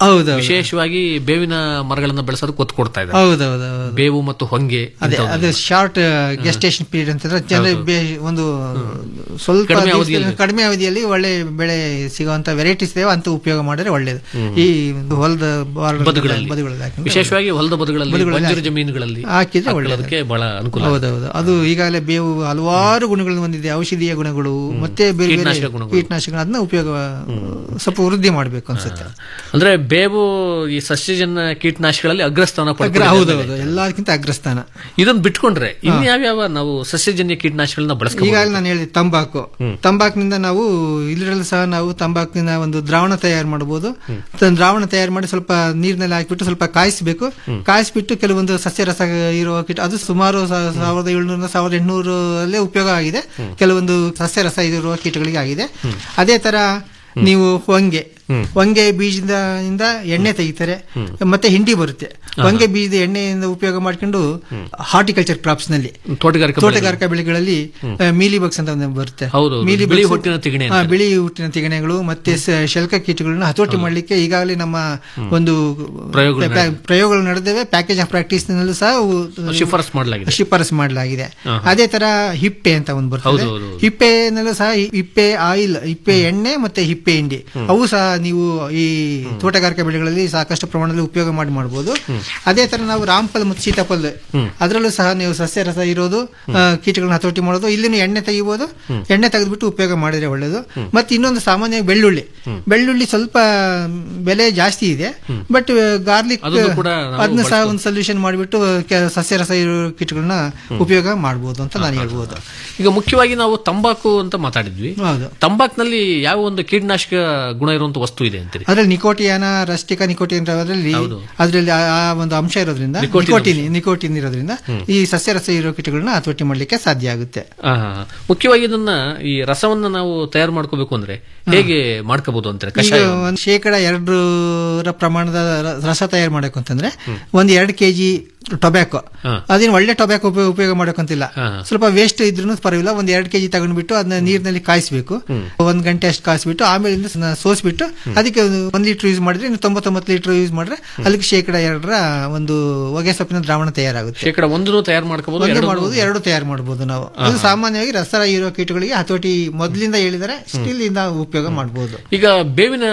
ಹೌದೌದು. ವಿಶೇಷವಾಗಿ ಬೇವಿನ ಮರಗಳನ್ನ ಬೆಳೆಸೋದಕ್ಕೆ ಒತ್ತು ಕೊಡ್ತಾ ಇದ್ದಾರೆ ಹೌದೌದು ಬೇವು ಮತ್ತು ಹೊಂಗೆ ಅದೇ ಇಂಥವನ್ನ. ಅದು ಶಾರ್ಟ್ ಗೆಸ್ಟೇಷನ್ ಪೀರಿಯಡ್ ಅಂತಂದ್ರೆ ಜನರು ಹೌದು. ಬೇ- ಒಂದು ಸ್ವಲ್ಪ ಕಡಿಮೆ ದಿವ್ಸದಲ್ಲಿ- ಅವಧಿಯಲ್ಲಿ. ಕಡಿಮೆ ಅವಧಿಯಲ್ಲಿ ಒಳ್ಳೆ ಬೆಳೆ ಸಿಗುವಂತ ವೆರೈಟೀಸ್ ಇದಾವೆ ಅಂತ ಉಪಯೋಗ ಮಾಡಿದ್ರೆ ಒಳ್ಳೇದು ಹ್ಮ್. ಈ ಒಂದು ಹೊಲದ ಬಾರ್ಡರ್ ಬದುಗಳಲ್ಲಿ ಬದುಗಳಲ್ಲಿ ಹಾಕಿದ್ರೆ ವಿಶೇಷವಾಗಿ ಹೊಲದ ಬದುಗಳಲ್ಲಿ ಬದುಗಳಲ್ಲಿ ಬಂಜರು ಹಾಕಿ- ಜಮೀನುಗಳಲ್ಲಿ ಹಾಕಿದ್ರೆ ಒಳ್ಳೇದು ಹಾಕೊಳ್ಳೋದಕ್ಕೆ ಬಹಳ ಅನುಕೂಲ ಹೌದೌದು ಅದು ಈಗಾಗಲೇ ಬೇವು ಹಲವಾರು ಗುಣಗಳನ್ನು ಹೊಂದಿದೆ ಔಷಧೀಯ ಗುಣಗಳು ಮತ್ತೆ ಬೇರೆ ಬೇರೆ ಕೀಟನಾಶಕ ಗುಣಗಳು. ಕೀಟನಾಶಕಗಳು ಅದನ್ನ ಉಪಯೋಗ ಸ್ವಲ್ಪ ವೃದ್ಧಿ ಮಾಡಬೇಕು ಅನ್ಸುತ್ತೆ ಅಂದ್ರೆ ಬೇವು ಈ ಸಸ್ಯಜನ್ಯ ಕೀಟನಾಶಕಗಳಲ್ಲಿ ಅಗ್ರಸ್ಥಾನ ಅಗ್ರ- ಪಡ್ಕೊಂಡಿದೆ ಹೌದೌದು ಅಂದ್ಮೇಲೆ. ಎಲ್ಲದಕ್ಕಿಂತ ಅಗ್ರಸ್ಥಾನ ಇದನ್ನ ಬಿಟ್ಕೊಂಡ್ರೆ ಇನ್ಯಾವ್ಯಾವ ನಾವು ಸಸ್ಯಜನ್ಯ ಕೀಟನಾಶಕಗಳನ್ನ ಬಳಸ್ಕೊಂಡು ಈಗಾಗಲೇ ನಾನು ಹೇಳಿದೆ ತಂಬಾಕು ತಂಬಾಕಿನಿಂದ ನಾವು ಇದರಲ್ಲೂ ಸಹ ನಾವು ತಂಬಾಕಿನ ಒಂದು ದ್ರಾವಣ ತಯಾರು ಮಾಡಬಹುದು ತ- ದ್ರಾವಣ ತಯಾರು ಮಾಡಿ ಸ್ವಲ್ಪ ನೀರಿನಲ್ಲಿ ಹಾಕಿಬಿಟ್ಟು ಸ್ವಲ್ಪ ಕಾಯಿಸಬೇಕು ಕಾಯಿಸ್ಬಿಟ್ಟು ಕೆಲವೊಂದು ಸಸ್ಯ ರಸ ಇರುವ ಕೀಟ ಅದು ಸುಮಾರು ಸಾ- ಸಾವಿರದ ಏಳ್ನೂರ ಸಾವಿರದ ಎಂಟುನೂರಲ್ಲೇ ಉಪಯೋಗ ಆಗಿದೆ ಕೆಲವೊಂದು ಸಸ್ಯ ರಸ ಇರುವ ಕೀಟಗಳಿಗೆ ಆಗಿದೆ ಅದೇ ತರ ನೀವು ಹೊಂಗೆ ಹೊಂಗೆ ಬೀಜದಿಂದ ಇಂದ ಎಣ್ಣೆ ತೆಗಿತಾರೆ ಮತ್ತೆ ಹಿಂಡಿ ಬರುತ್ತೆ ಹೊಂಗೆ ಬೀಜದ ಎಣ್ಣೆಯಿಂದ ಉಪಯೋಗ ಮಾಡ್ಕೊಂಡು ಹಾರ್ಟಿಕಲ್ಚರ್ ಕ್ರಾಪ್ಸ್ ನಲ್ಲಿ ತೋಟಗಾರಿಕಾ ತೋಟಗಾರಿಕಾ ಬೆಳೆಗಳಲ್ಲಿ ಮೀಲಿ ಬಗ್ಸ್ ಅಂತ ಒಂದು ಬರುತ್ತೆ ಹೌದು, ಹೌದು. ಮೀಲಿ ಬಿಳಿ bugs- ಹೊಟ್ಟಿನ ತಿಗಣೆ ಹಾ, ಅಂತಾರೆ. ಬಿಳಿ ಹುಟ್ಟಿನ ತಿಗಣೆಗಳು ಮತ್ತೆ ಸ- ಶಲ್ಕ ಕೀಟಗಳನ್ನ ಹತೋಟಿ ಮಾಡ್ಲಿಕ್ಕೆ ಈಗಾಗಲೇ ನಮ್ಮ ಒಂದು ಪ್ರಯೋಗಗಳು ಪ್ಯಾ- ನಡೆದಿವೆ. ಪ್ರಯೋಗಗಳು ನಡೆದಿವೆ ಪ್ಯಾಕೇಜ್ ಆಫ್ ಪ್ರಾಕ್ಟೀಸ್ ನಲ್ಲೂ ಸಹ ಅವು ಶಿಫಾರಸ್ ಮಾಡಲಾಗಿದೆ ಶಿಫಾರಸ್ ಮಾಡಲಾಗಿದೆ ಹಾ. ಅದೇ ತರ ಹಿಪ್ಪೆ ಅಂತ ಒಂದು ಬರ್ತದೆ ಹೌದು, ಹೌದು, ಹೌದು. ಹಿಪ್ಪೆನಲ್ಲೂ ಸಹ ಹಿ- ಹಿಪ್ಪೆ ಆಯಿಲ್ ಹಿಪ್ಪೆ ಎಣ್ಣೆ ಮತ್ತೆ ಹಿಪ್ಪೆ ಹಿಂಡಿ ಅವು ಸಹ ನೀವು ಈ ತೋಟಗಾರಿಕಾ ಬೆಳೆಗಳಲ್ಲಿ ಸಾಕಷ್ಟು ಪ್ರಮಾಣದಲ್ಲಿ ಉಪಯೋಗ ಮಾಡಿ ಮಾಡಬಹುದು ಅದೇ ತರ ನಾವು ರಾಮ್ಫಲ್ ಮತ್ತು ಸೀತಾಫಲ್ ಅದರಲ್ಲೂ ಸಹ ನೀವು ಸಸ್ಯ ರಸ ಇರೋದು ಆ, ಕೀಟಗಳನ್ನ ಹತೋಟಿ ಮಾಡೋದು ಇಲ್ಲಿನೂ ಎಣ್ಣೆ ತೆಗಿಬಹುದು ಎಣ್ಣೆ ತೆಗೆದ್ಬಿಟ್ಟು ಉಪಯೋಗ ಮಾಡಿದ್ರೆ ಒಳ್ಳೇದು ಮತ್ತೆ ಇನ್ನೊಂದು ಸಾಮಾನ್ಯವಾಗಿ ಬೆಳ್ಳುಳ್ಳಿ ಬೆಳ್ಳುಳ್ಳಿ ಸ್ವಲ್ಪ ಬೆಲೆ ಜಾಸ್ತಿ ಇದೆ ಬಟ್ ಗಾರ್ಲಿಕ್ ಅದನ್ನು ಕೂಡ ನಾವು ಅದನ್ನ ಸಹ ಬಳಸ್ಬೋದು. ಒಂದು ಸೊಲ್ಯೂಷನ್ ಮಾಡಿಬಿಟ್ಟು ಕೆ- ಸಸ್ಯ ರಸ ಇರೋ ಕೀಟಗಳನ್ನ ಉಪಯೋಗ ಮಾಡಬಹುದು ಅಂತ ನಾನು ಹೇಳ್ಬೋದು ಈಗ ಮುಖ್ಯವಾಗಿ ನಾವು ತಂಬಾಕು ಅಂತ ಮಾತಾಡಿದ್ವಿ ಹೌದು ತಂಬಾಕ್ನಲ್ಲಿ ಯಾವ ಒಂದು ಕೀಟನಾಶಕ ಗುಣ ಇರುವಂತ ವಸ್ತು ಇದೆ ಅಂತೀರಿ ಅದ್ರಲ್ಲಿ ನಿಕೋಟಿಯಾನ ರಸ್ಟಿಕ ನಿಕೋಟಿನ್ ಅದರಲ್ಲಿ ಹೌದು. ಅದರಲ್ಲಿ ಆ ಆ ಒಂದು ಅಂಶ ಇರೋದ್ರಿಂದ ನಿಕೋಟಿನ್ ನಿಕೋಟಿನ್ ನಿಕೋಟಿನ್ ಇರೋದ್ರಿಂದ ಈ ಸಸ್ಯ ರಸ ಇರೋ ಕೀಟಗಳನ್ನ ಹತೋಟಿ ಮಾಡ್ಲಿಕ್ಕೆ ಸಾಧ್ಯ ಆಗುತ್ತೆ ಆ, ಹಾ, ಹಾ. ಮುಖ್ಯವಾಗಿ ಇದನ್ನ ಈ ರಸವನ್ನ ನಾವು ತಯಾರು ಮಾಡ್ಕೋಬೇಕು ಅಂದ್ರೆ ಹೇಗೆ ಮಾಡ್ಕೋಬಹುದು ಅಂತಾರೆ ಈಗ ಕಷಾಯ ಒಂದು ಶೇಕಡ ಎರಡರ ಪ್ರಮಾಣದ ರ- ರಸ ತಯಾರು ಮಾಡಬೇಕು ಅಂತಂದ್ರೆ ಒಂದ್ ಎರಡು ಕೆಜಿ ಟೊಬ್ಯಾಕೊ ಹಾ. ಅದೇನು ಒಳ್ಳೆ ಟೊಬ್ಯಾಕೊ ಉಪಯೋಗ ಉಪಯೋಗ ಮಾಡಕ್ಕಂತಿಲ್ಲ ಹಾ. ಸ್ವಲ್ಪ ವೇಸ್ಟ್ ಇದ್ರೂ ಪರವಾಗಿಲ್ಲ ಒಂದ್ ಎರಡು ಕೆಜಿ ತಗೊಂಡ್ಬಿಟ್ಟು ಅದನ್ನ ನೀರಿನಲ್ಲಿ ಕಾಯಿಸ್ಬೇಕು ಒಂದ್ ಗಂಟೆ ಅಷ್ಟು ಕಾಯಿಸ್ಬಿಟ್ಟು ಆಮೇಲಿಂದ ಸ- ಸೋಸ್ಬಿಟ್ಟು ಅದಕ್ಕೆ ಒಂದು ಒಂದ್ ಲೀಟರ್ ಯೂಸ್ ಮಾಡಿದ್ರೆ ಇನ್ನು ತೊಂಬತ್ತೊಂಬತ್ತು ಲೀಟರ್ ಯೂಸ್ ಮಾಡಿದ್ರೆ ಅದಕ್ಕೆ ಶೇಕಡ ಎರಡರ ಒಂದು ಹೊಗೆ ಸೊಪ್ಪಿನ ದ್ರಾವಣ ತಯಾರಾಗುತ್ತೆ ಶೇಕಡ ಒಂದು ತಯಾರು ಮಾಡ್ಕೋಬಹುದು ಒಂದು ಎರಡು ಮಾಡಬಹುದು ಎರಡು ತಯಾರು ಮಾಡಬಹುದು ನಾವು ಅದು ಸಾಮಾನ್ಯವಾಗಿ ರಸ ಇರುವ ಕೀಟಗಳಿಗೆ ಹತೋಟಿ ಮೊದಲಿಂದ ಹೇಳಿದರೆ ಸ್ಟಿಲ್ ಇಂದ ಉಪಯೋಗ ಮಾಡಬಹುದು ಈಗ ಬೇವಿನ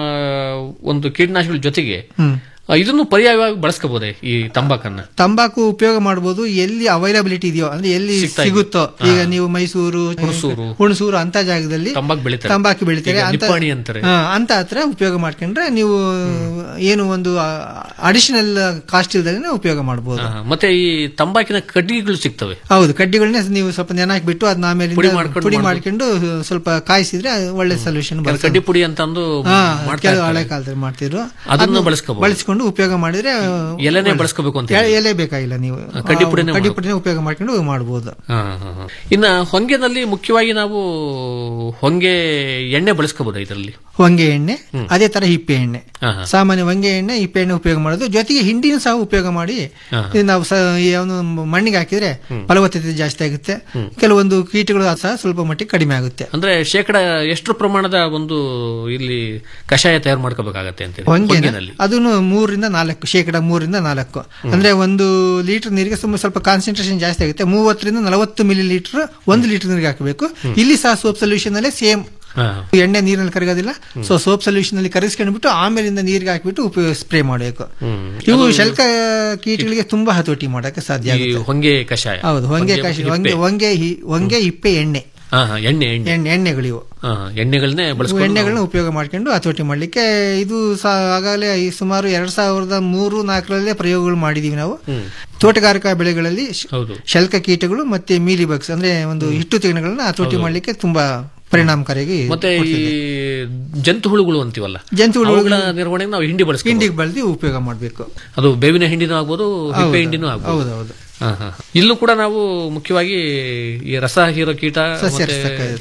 ಒಂದು ಕೀಟನಾಶಕಗಳ ಜೊತೆಗೆ ಹ್ಮ್ ಆ, ಇದನ್ನು ಪರ್ಯಾಯವಾಗಿ ಬಳಸ್ಕೋಬಹುದೇ ಈ ತಂಬಾಕನ್ನ ತಂಬಾಕು ಉಪಯೋಗ ಮಾಡಬಹುದು ಎಲ್ಲಿ ಅವೈಲಬಿಲಿಟಿ ಇದೆಯೋ ಅಂದ್ರೆ ಎಲ್ಲಿ ಸಿಗ್ತಾ ಇದೆ. ಸಿಗುತ್ತೋ ಹಾ. ಈಗ ನೀವು ಮೈಸೂರು ಹುಣಸೂರು. ಹುಣಸೂರು ಅಂತ ಜಾಗದಲ್ಲಿ ತಂಬಾಕು ಬೆಳಿತಾರೆ. ತಂಬಾಕು ಬೆಳಿತಾರೆ ಈಗ ಅಂತ ನಿಪ್ಪಾಣಿ ಅಂತಾರೆ. ಹಾ, ಅಂತ ಹತ್ರ ಉಪಯೋಗ ಮಾಡ್ಕೊಂಡ್ರೆ ನೀವು ಏನು ಒಂದು ಅಡಿಷನಲ್ ಕಾಸ್ಟ್ ಇಲ್ದೇ ಉಪಯೋಗ ಮಾಡಬಹುದು ಆ, ಮತ್ತೆ ಈ ತಂಬಾಕಿನ ಕಡ್ಡಿಗಳು ಸಿಗ್ತವೆ ಹೌದು ಕಡ್ಡಿಗಳನ್ನ ನೀವು ಸ್ವಲ್ಪ ನೆನ ಹಾಕಿಬಿಟ್ಟು ಅದನ್ನ ಆಮೇಲೆ ಪುಡಿ ಮಾಡ್ಕೊಂಡು ಪುಡಿ ಮಾಡ್ಬೋದು. ಮಾಡ್ಕೊಂಡು ಸ್ವಲ್ಪ ಕಾಯಿಸಿದ್ರೆ ಒಳ್ಳೆ ಸೊಲ್ಯೂಷನ್ ಕೆಲವು ಕಡ್ಡಿ ಪುಡಿ ಅಂತ ಅಂದು ಮಾಡ್ತಾ ಕೆಲವು ಹಳೆ ಇರ್ತಾರೆ. ಕಾಲದಲ್ಲಿ ಮಾಡ್ತಿದ್ರು ಅದನ್ನ ಅದನ್ನ ಬಳಸ್ಕೊಬೋದು. ಬಳಸ್ಕೊಂಡು ಉಪಯೋಗ ಮಾಡಿದ್ರೆ ಎಲೆನೇ ಒಳ್ಳೆ- ಬಳಸ್ಕೋಬೇಕು ಅಂತ ಎಲೆ- ಹೇಳಿ. ಎಲೆ ಬೇಕಾಗಿಲ್ಲ ನೀವು ಆ, ಕಡ್ಡಿ ಪುಡಿನೇ ಕಡ್ಡಿ ಮಾಡ್ಕೊ- ಪುಡಿನೇ ಉಪಯೋಗ ಮಾಡ್ಕೊಂಡು ಮಾಡಬಹುದು ಹಾ, ಹಾ, ಹಾ. ಇನ್ನ ಹೊಂಗೆನಲ್ಲಿ ಮುಖ್ಯವಾಗಿ ನಾವು ಹೊಂಗೆ ಎಣ್ಣೆ ಬಳಸ್ಕೋಬಹುದು ಇದರಲ್ಲಿ ಹೊಂಗೆ ಎಣ್ಣೆ ಅದೇ ತರ ಹಿಪ್ಪೆ ಎಣ್ಣೆ ಹಾ, ಹಾ. ಸಾಮಾನ್ಯ ಹೊಂಗೆ ಎಣ್ಣೆ ಹಿಪ್ಪೆ ಎಣ್ಣೆ ಉಪಯೋಗ ಮಾಡೋದು ಜೊತೆಗೆ ಹಿಂಡಿನ ಸಹ ಉಪಯೋಗ ಮಾಡಿ ಹಾ. ಇದು ನಾವು ಸ- ಯಾವ್ದು ಮಣ್ಣಿಗೆ ಹಾಕಿದ್ರೆ ಫಲವತ್ತತೆ ಜಾಸ್ತಿ ಆಗುತ್ತೆ ಕೆಲವೊಂದು ಕೀಟಗಳು ಸಹ ಸ್ವಲ್ಪ ಮಟ್ಟಿಗೆ ಕಡಿಮೆ ಆಗುತ್ತೆ ಅಂದ್ರೆ ಶೇಕಡ ಎಷ್ಟು ಪ್ರಮಾಣದ ಒಂದು ಇಲ್ಲಿ ಕಷಾಯ ತಯಾರು ಮಾಡ್ಕೋಬೇಕಾಗತ್ತೆ ಅಂತ ಹೊಂಗೆನ ಹೊಂಗೆನಲ್ಲಿ ಅದನ್ನು ಮೂರರಿಂದ ನಾಲ್ಕು ಶೇಕಡ ಮೂರರಿಂದ ನಾಲ್ಕು ಅಂದ್ರೆ ಒಂದು ಲೀಟರ್ ನೀರಿಗೆ ತುಂಬ ಸ್ವಲ್ಪ ಕಾನ್ಸಂಟ್ರೇಷನ್ ಜಾಸ್ತಿ ಆಗುತ್ತೆ ಮೂವತ್ತರಿಂದ ನಲವತ್ತು ಮಿಲಿ ಲೀಟರ್ ಒಂದು ಲೀಟರ್ ನೀರಿಗೆ ಹಾಕಬೇಕು ಇಲ್ಲಿ ಸಹ ಸೋಪ್ ಸೊಲ್ಯೂಷನ್ ಅಲ್ಲೇ ಸೇಮ್ ಹಾ. ಎಣ್ಣೆ ನೀರಿನಲ್ಲಿ ಕರಗೋದಿಲ್ಲ ಸೊ ಸೋಪ್ ಸೊಲ್ಯೂಷನ್ ಅಲ್ಲಿ ಕರಗಿಸ್ಕೊಂಡ್ಬಿಟ್ಟು ಆಮೇಲಿಂದ ನೀರಿಗೆ ಹಾಕಿಬಿಟ್ಟು ಉಪಯೋಗ ಸ್ಪ್ರೇ ಮಾಡಬೇಕು ಇವು ಅದು- ಶಲ್ಕ ಕೀಟಗಳಿಗೆ ತುಂಬಾ ಹತೋಟಿ ಮಾಡಕ್ಕೆ ಸಾಧ್ಯ ಈ ಆಗುತ್ತೆ ಹೊಂಗೆ ಕಷಾಯ ಹೌದು ಹೊಂಗೆ ಕಾಶಿ ಹಿಪ್ಪೆ. ಹೊಂಗೆ ಹೊಂಗೆ ಹಿ- ಹೊಂಗೆ ಹಿಪ್ಪೆ ಎಣ್ಣೆ ಹಾ, ಹಾ, ಎಣ್ಣೆ ಎಣ್ಣೆ ಎಣ್ಣೆ ಎಣ್ಣೆಗಳಿವು ಹಾ, ಎಣ್ಣೆಗಳನ್ನೇ ಬಳಸ್ಕೊಂಡು ಎಣ್ಣೆಗಳನ್ನ ಉಪಯೋಗ ಮಾಡ್ಕೊಂಡು ಹತೋಟಿ ಮಾಡ್ಲಿಕ್ಕೆ ಇದು ಸಹ ಆಗಾಗಲೇ ಈ ಸುಮಾರು ಎರಡ್ ಸಾವಿರದ ಮೂರು ನಾಲ್ಕರಲ್ಲೇ ಪ್ರಯೋಗಗಳು ಮಾಡಿದೀವಿ ನಾವು ತೋಟಗಾರಿಕಾ ಬೆಳೆಗಳಲ್ಲಿ ಶ- ಹೌದು ಶಲ್ಕ ಕೀಟಗಳು ಮತ್ತೆ ಮೀಲಿ ಬಗ್ಸ್ ಅಂದ್ರೆ ಒಂದು ಹಿಟ್ಟು ತಿಗಣಗಳನ್ನ ಹತೋಟಿ ಮಾಡ್ಲಿಕ್ಕೆ ತುಂಬಾ ಪರಿಣಾಮಕಾರಿಯಾಗಿ ಮತ್ತೆ ಈ ಜಂತು ಹುಳುಗಳು ಅಂತೀವಲ್ಲ ಜಂತು ಹುಳುಗಳು- ಅವುಗಳ ನಿರ್ವಹಣೆಗೆ ನಾವು ಹಿಂಡಿ ಬಳಸ್ಕೊಂಡು ಹಿಂಡಿಗೆ ಬಳಸಿ ಉಪಯೋಗ ಮಾಡಬೇಕು ಅದು ಬೇವಿನ ಹಿಂಡಿನೂ ಆಗ್ಬೋದು ಹಿಪ್ಪೆ ಹೌದು. ಹಿಂಡಿನೂ ಆಗ್ಬೋದು ಹೌದೌದು. ಹಾ, ಹಾ. ಇಲ್ಲೂ ಕೂಡ ನಾವು ಮುಖ್ಯವಾಗಿ ಈ ರಸ ಹೀರೋ ಕೀಟ ಸಸ್ಯ ಮತ್ತೆ ರಸ-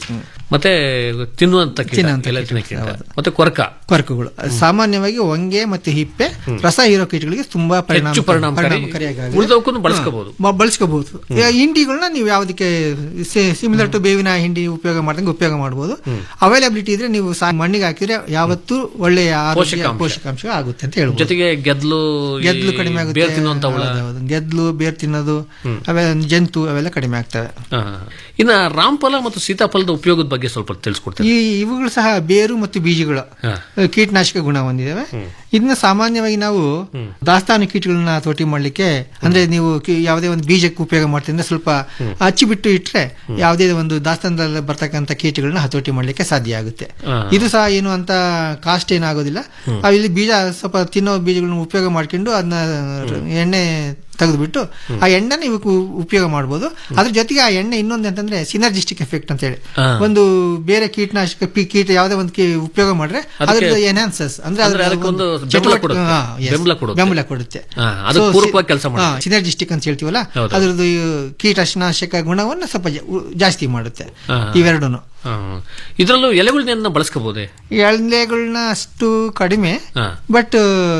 ಮತ್ತೆ ತಿನ್ನುವಂತ ಕೀಟ ತಿನ್ನುವಂತ ಎಲೆ ಕೀಟ, ತಿನ್ನೋ ಕೀಟ ಹೌದು. ಮತ್ತೆ ಕೊರಕ ಕೊರಕುಗಳು ಸಾಮಾನ್ಯವಾಗಿ ಹೊಂಗೆ ಮತ್ತೆ ಹಿಪ್ಪೆ ರಸ ಹೀರೋ ಕೀಟಗಳಿಗೆ ತುಂಬಾ ಪರಿಣಾಮ ಹೆಚ್ಚು ಪರಿಣಾಮಕಾರಿ. ಪರಿಣಾಮಕಾರಿಯಾಗಿದೆ. ಉಳಿದವಕ್ಕೂ ಬಳಸ್ಕೋಬಹುದು. ಹಾ, ಬ- ಬಳಸ್ಕೋಬಹುದು ಈ ಹಿಂಡಿಗಳನ್ನ ನೀವು ಯಾವುದಕ್ಕೆ ಸಿಮಿಲರ್ ಟು ಬೇವಿನ ಹಿಂಡಿ ಉಪಯೋಗ ಮಾಡ್ದಂಗೆ ಉಪಯೋಗ ಮಾಡಬಹುದು ಅವೈಲಬಿಲಿಟಿ ಇದ್ರೆ ನೀವು ಸಾ- ಮಣ್ಣಿಗೆ ಹಾಕಿದ್ರೆ ಯಾವತ್ತೂ ಒಳ್ಳೆಯ ಆರೋಗ್ಯ ಪೋಷಕಾಂಶ. ಪೋಷಕಾಂಶ ಆಗುತ್ತೆ ಅಂತ ಹೇಳ್ಬೋದು ಜೊತೆಗೆ ಗೆದ್ಲು ಈ ಗೆದ್ಲು ಕಡಿಮೆ ಆಗುತ್ತೆ ಬೇರ್ ತಿನ್ನುವಂತ ಹುಳ ಹೌದೌದು. ಗೆದ್ಲು ಬೇರ್ ತಿನ್ನೋದು ಅವೆಲ್ಲ ಜಂತು ಅವೆಲ್ಲ ಕಡಿಮೆ ಆಗ್ತವೆ ಹಾ. ಇನ್ನ ರಾಮಫಲ ಮತ್ತು ಸೀತಾಫಲದ ಉಪಯೋಗದ ಬಗ್ಗೆ ಸ್ವಲ್ಪ ತಿಳಿಸ್ಕೊಡ್ತಾರೆ ಈ ಇವುಗಳು ಸಹ ಬೇರು ಮತ್ತು ಬೀಜಗಳು ಹಾ. ಕೀಟನಾಶಕ ಗುಣ ಹೊಂದಿದಾವೆ ಇದನ್ನ ಸಾಮಾನ್ಯವಾಗಿ ನಾವು ದಾಸ್ತಾನು ಕೀಟಗಳನ್ನ ಹತೋಟಿ ಮಾಡ್ಲಿಕ್ಕೆ ಅಂದ್ರೆ ನೀವು ಕಿ- ಯಾವುದೇ ಒಂದು ಬೀಜಕ್ಕೆ ಉಪಯೋಗ ಮಾಡ್ತಿದ್ರೆ ಸ್ವಲ್ಪ ಹಚ್ಚಿಬಿಟ್ಟು ಇಟ್ರೆ ಯಾವುದೇ ಒಂದು ದಾಸ್ತಾನದಲ್ಲಿ ಬರ್ತಕ್ಕಂಥ ಕೀಟಗಳನ್ನ ಹತೋಟಿ ಮಾಡ್ಲಿಕ್ಕೆ ಸಾಧ್ಯ ಆಗುತ್ತೆ ಹಾ. ಇದು ಸಹ ಏನು ಅಂತ ಕಾಸ್ಟ್ ಏನಾಗೋದಿಲ್ಲ ಅವು ಇಲ್ಲಿ ಬೀಜ ಸ್ವಲ್ಪ ತಿನ್ನೋ ಬೀಜಗಳನ್ನ ಉಪಯೋಗ ಮಾಡ್ಕೊಂಡು ಅದನ್ನ ಎಣ್ಣೆ ತೆಗೆದುಬಿಟ್ಟು ಆ ಎಣ್ಣೆನ ಇವಕ್ಕೆ ಉ- ಉಪಯೋಗ ಮಾಡ್ಬೋದು ಅದ್ರ ಜೊತೆಗೆ ಆ ಎಣ್ಣೆ ಇನ್ನೊಂದು ಅಂತಂದ್ರೆ ಸಿನರ್ಜಿಸ್ಟಿಕ್ ಎಫೆಕ್ಟ್ ಅಂತ ಹೇಳಿ ಹಾ. ಒಂದು ಬೇರೆ ಕೀಟನಾಶಕ ಪಿ- ಕೀಟ ಯಾವುದೇ ಒಂದು ಕೀ- ಉಪಯೋಗ ಮಾಡ್ರೆ ಅದಕ್ಕೆ- ಅದ್ರದ್ದು ಎನ್ಹಾನ್ಸಸ್ ಅಂದ್ರೆ ಅಂದ್ರೆ ಅದ್ರ ಅದಕ್ಕೊಂದು ಒಂದು ಬೆಂಬಲ ಚಟುವಟಿಕೆ- ಕೊಡುತ್ತೆ. ಹಾ, yes. ಬೆಂಬಲ ಕೊಡುತ್ತೆ. ಬೆಂಬಲ ಕೊಡುತ್ತೆ ಹಾ, ಅದಕ್ಕೆ ಪೂರಕವಾಗಿ ಕೆಲ್ಸ ಮಾಡುತ್ತೆ. ಸಿನರ್ಜಿಸ್ಟಿಕ್ ಅಂತ ಹೇಳ್ತೀವಲ್ಲ ಹೌದು. ಅದ್ರದ್ದು ಈ ಕೀಟನಾಶಕ ಗುಣವನ್ನು ಸ್ವಲ್ಪ ಜಾ- ಉ- ಜಾಸ್ತಿ ಮಾಡುತ್ತೆ ಹಾ. ಇವೆರಡೂನು ಹಾ. ಇದ್ರಲ್ಲೂ ಎಲೆಗಳನ್ನ ಬಳಸ್ಕೋಬಹುದೇ ಎಳ್ಳೆಗಳನ್ನ ಅಷ್ಟು ಕಡಿಮೆ ಹಾ. ಬಟ್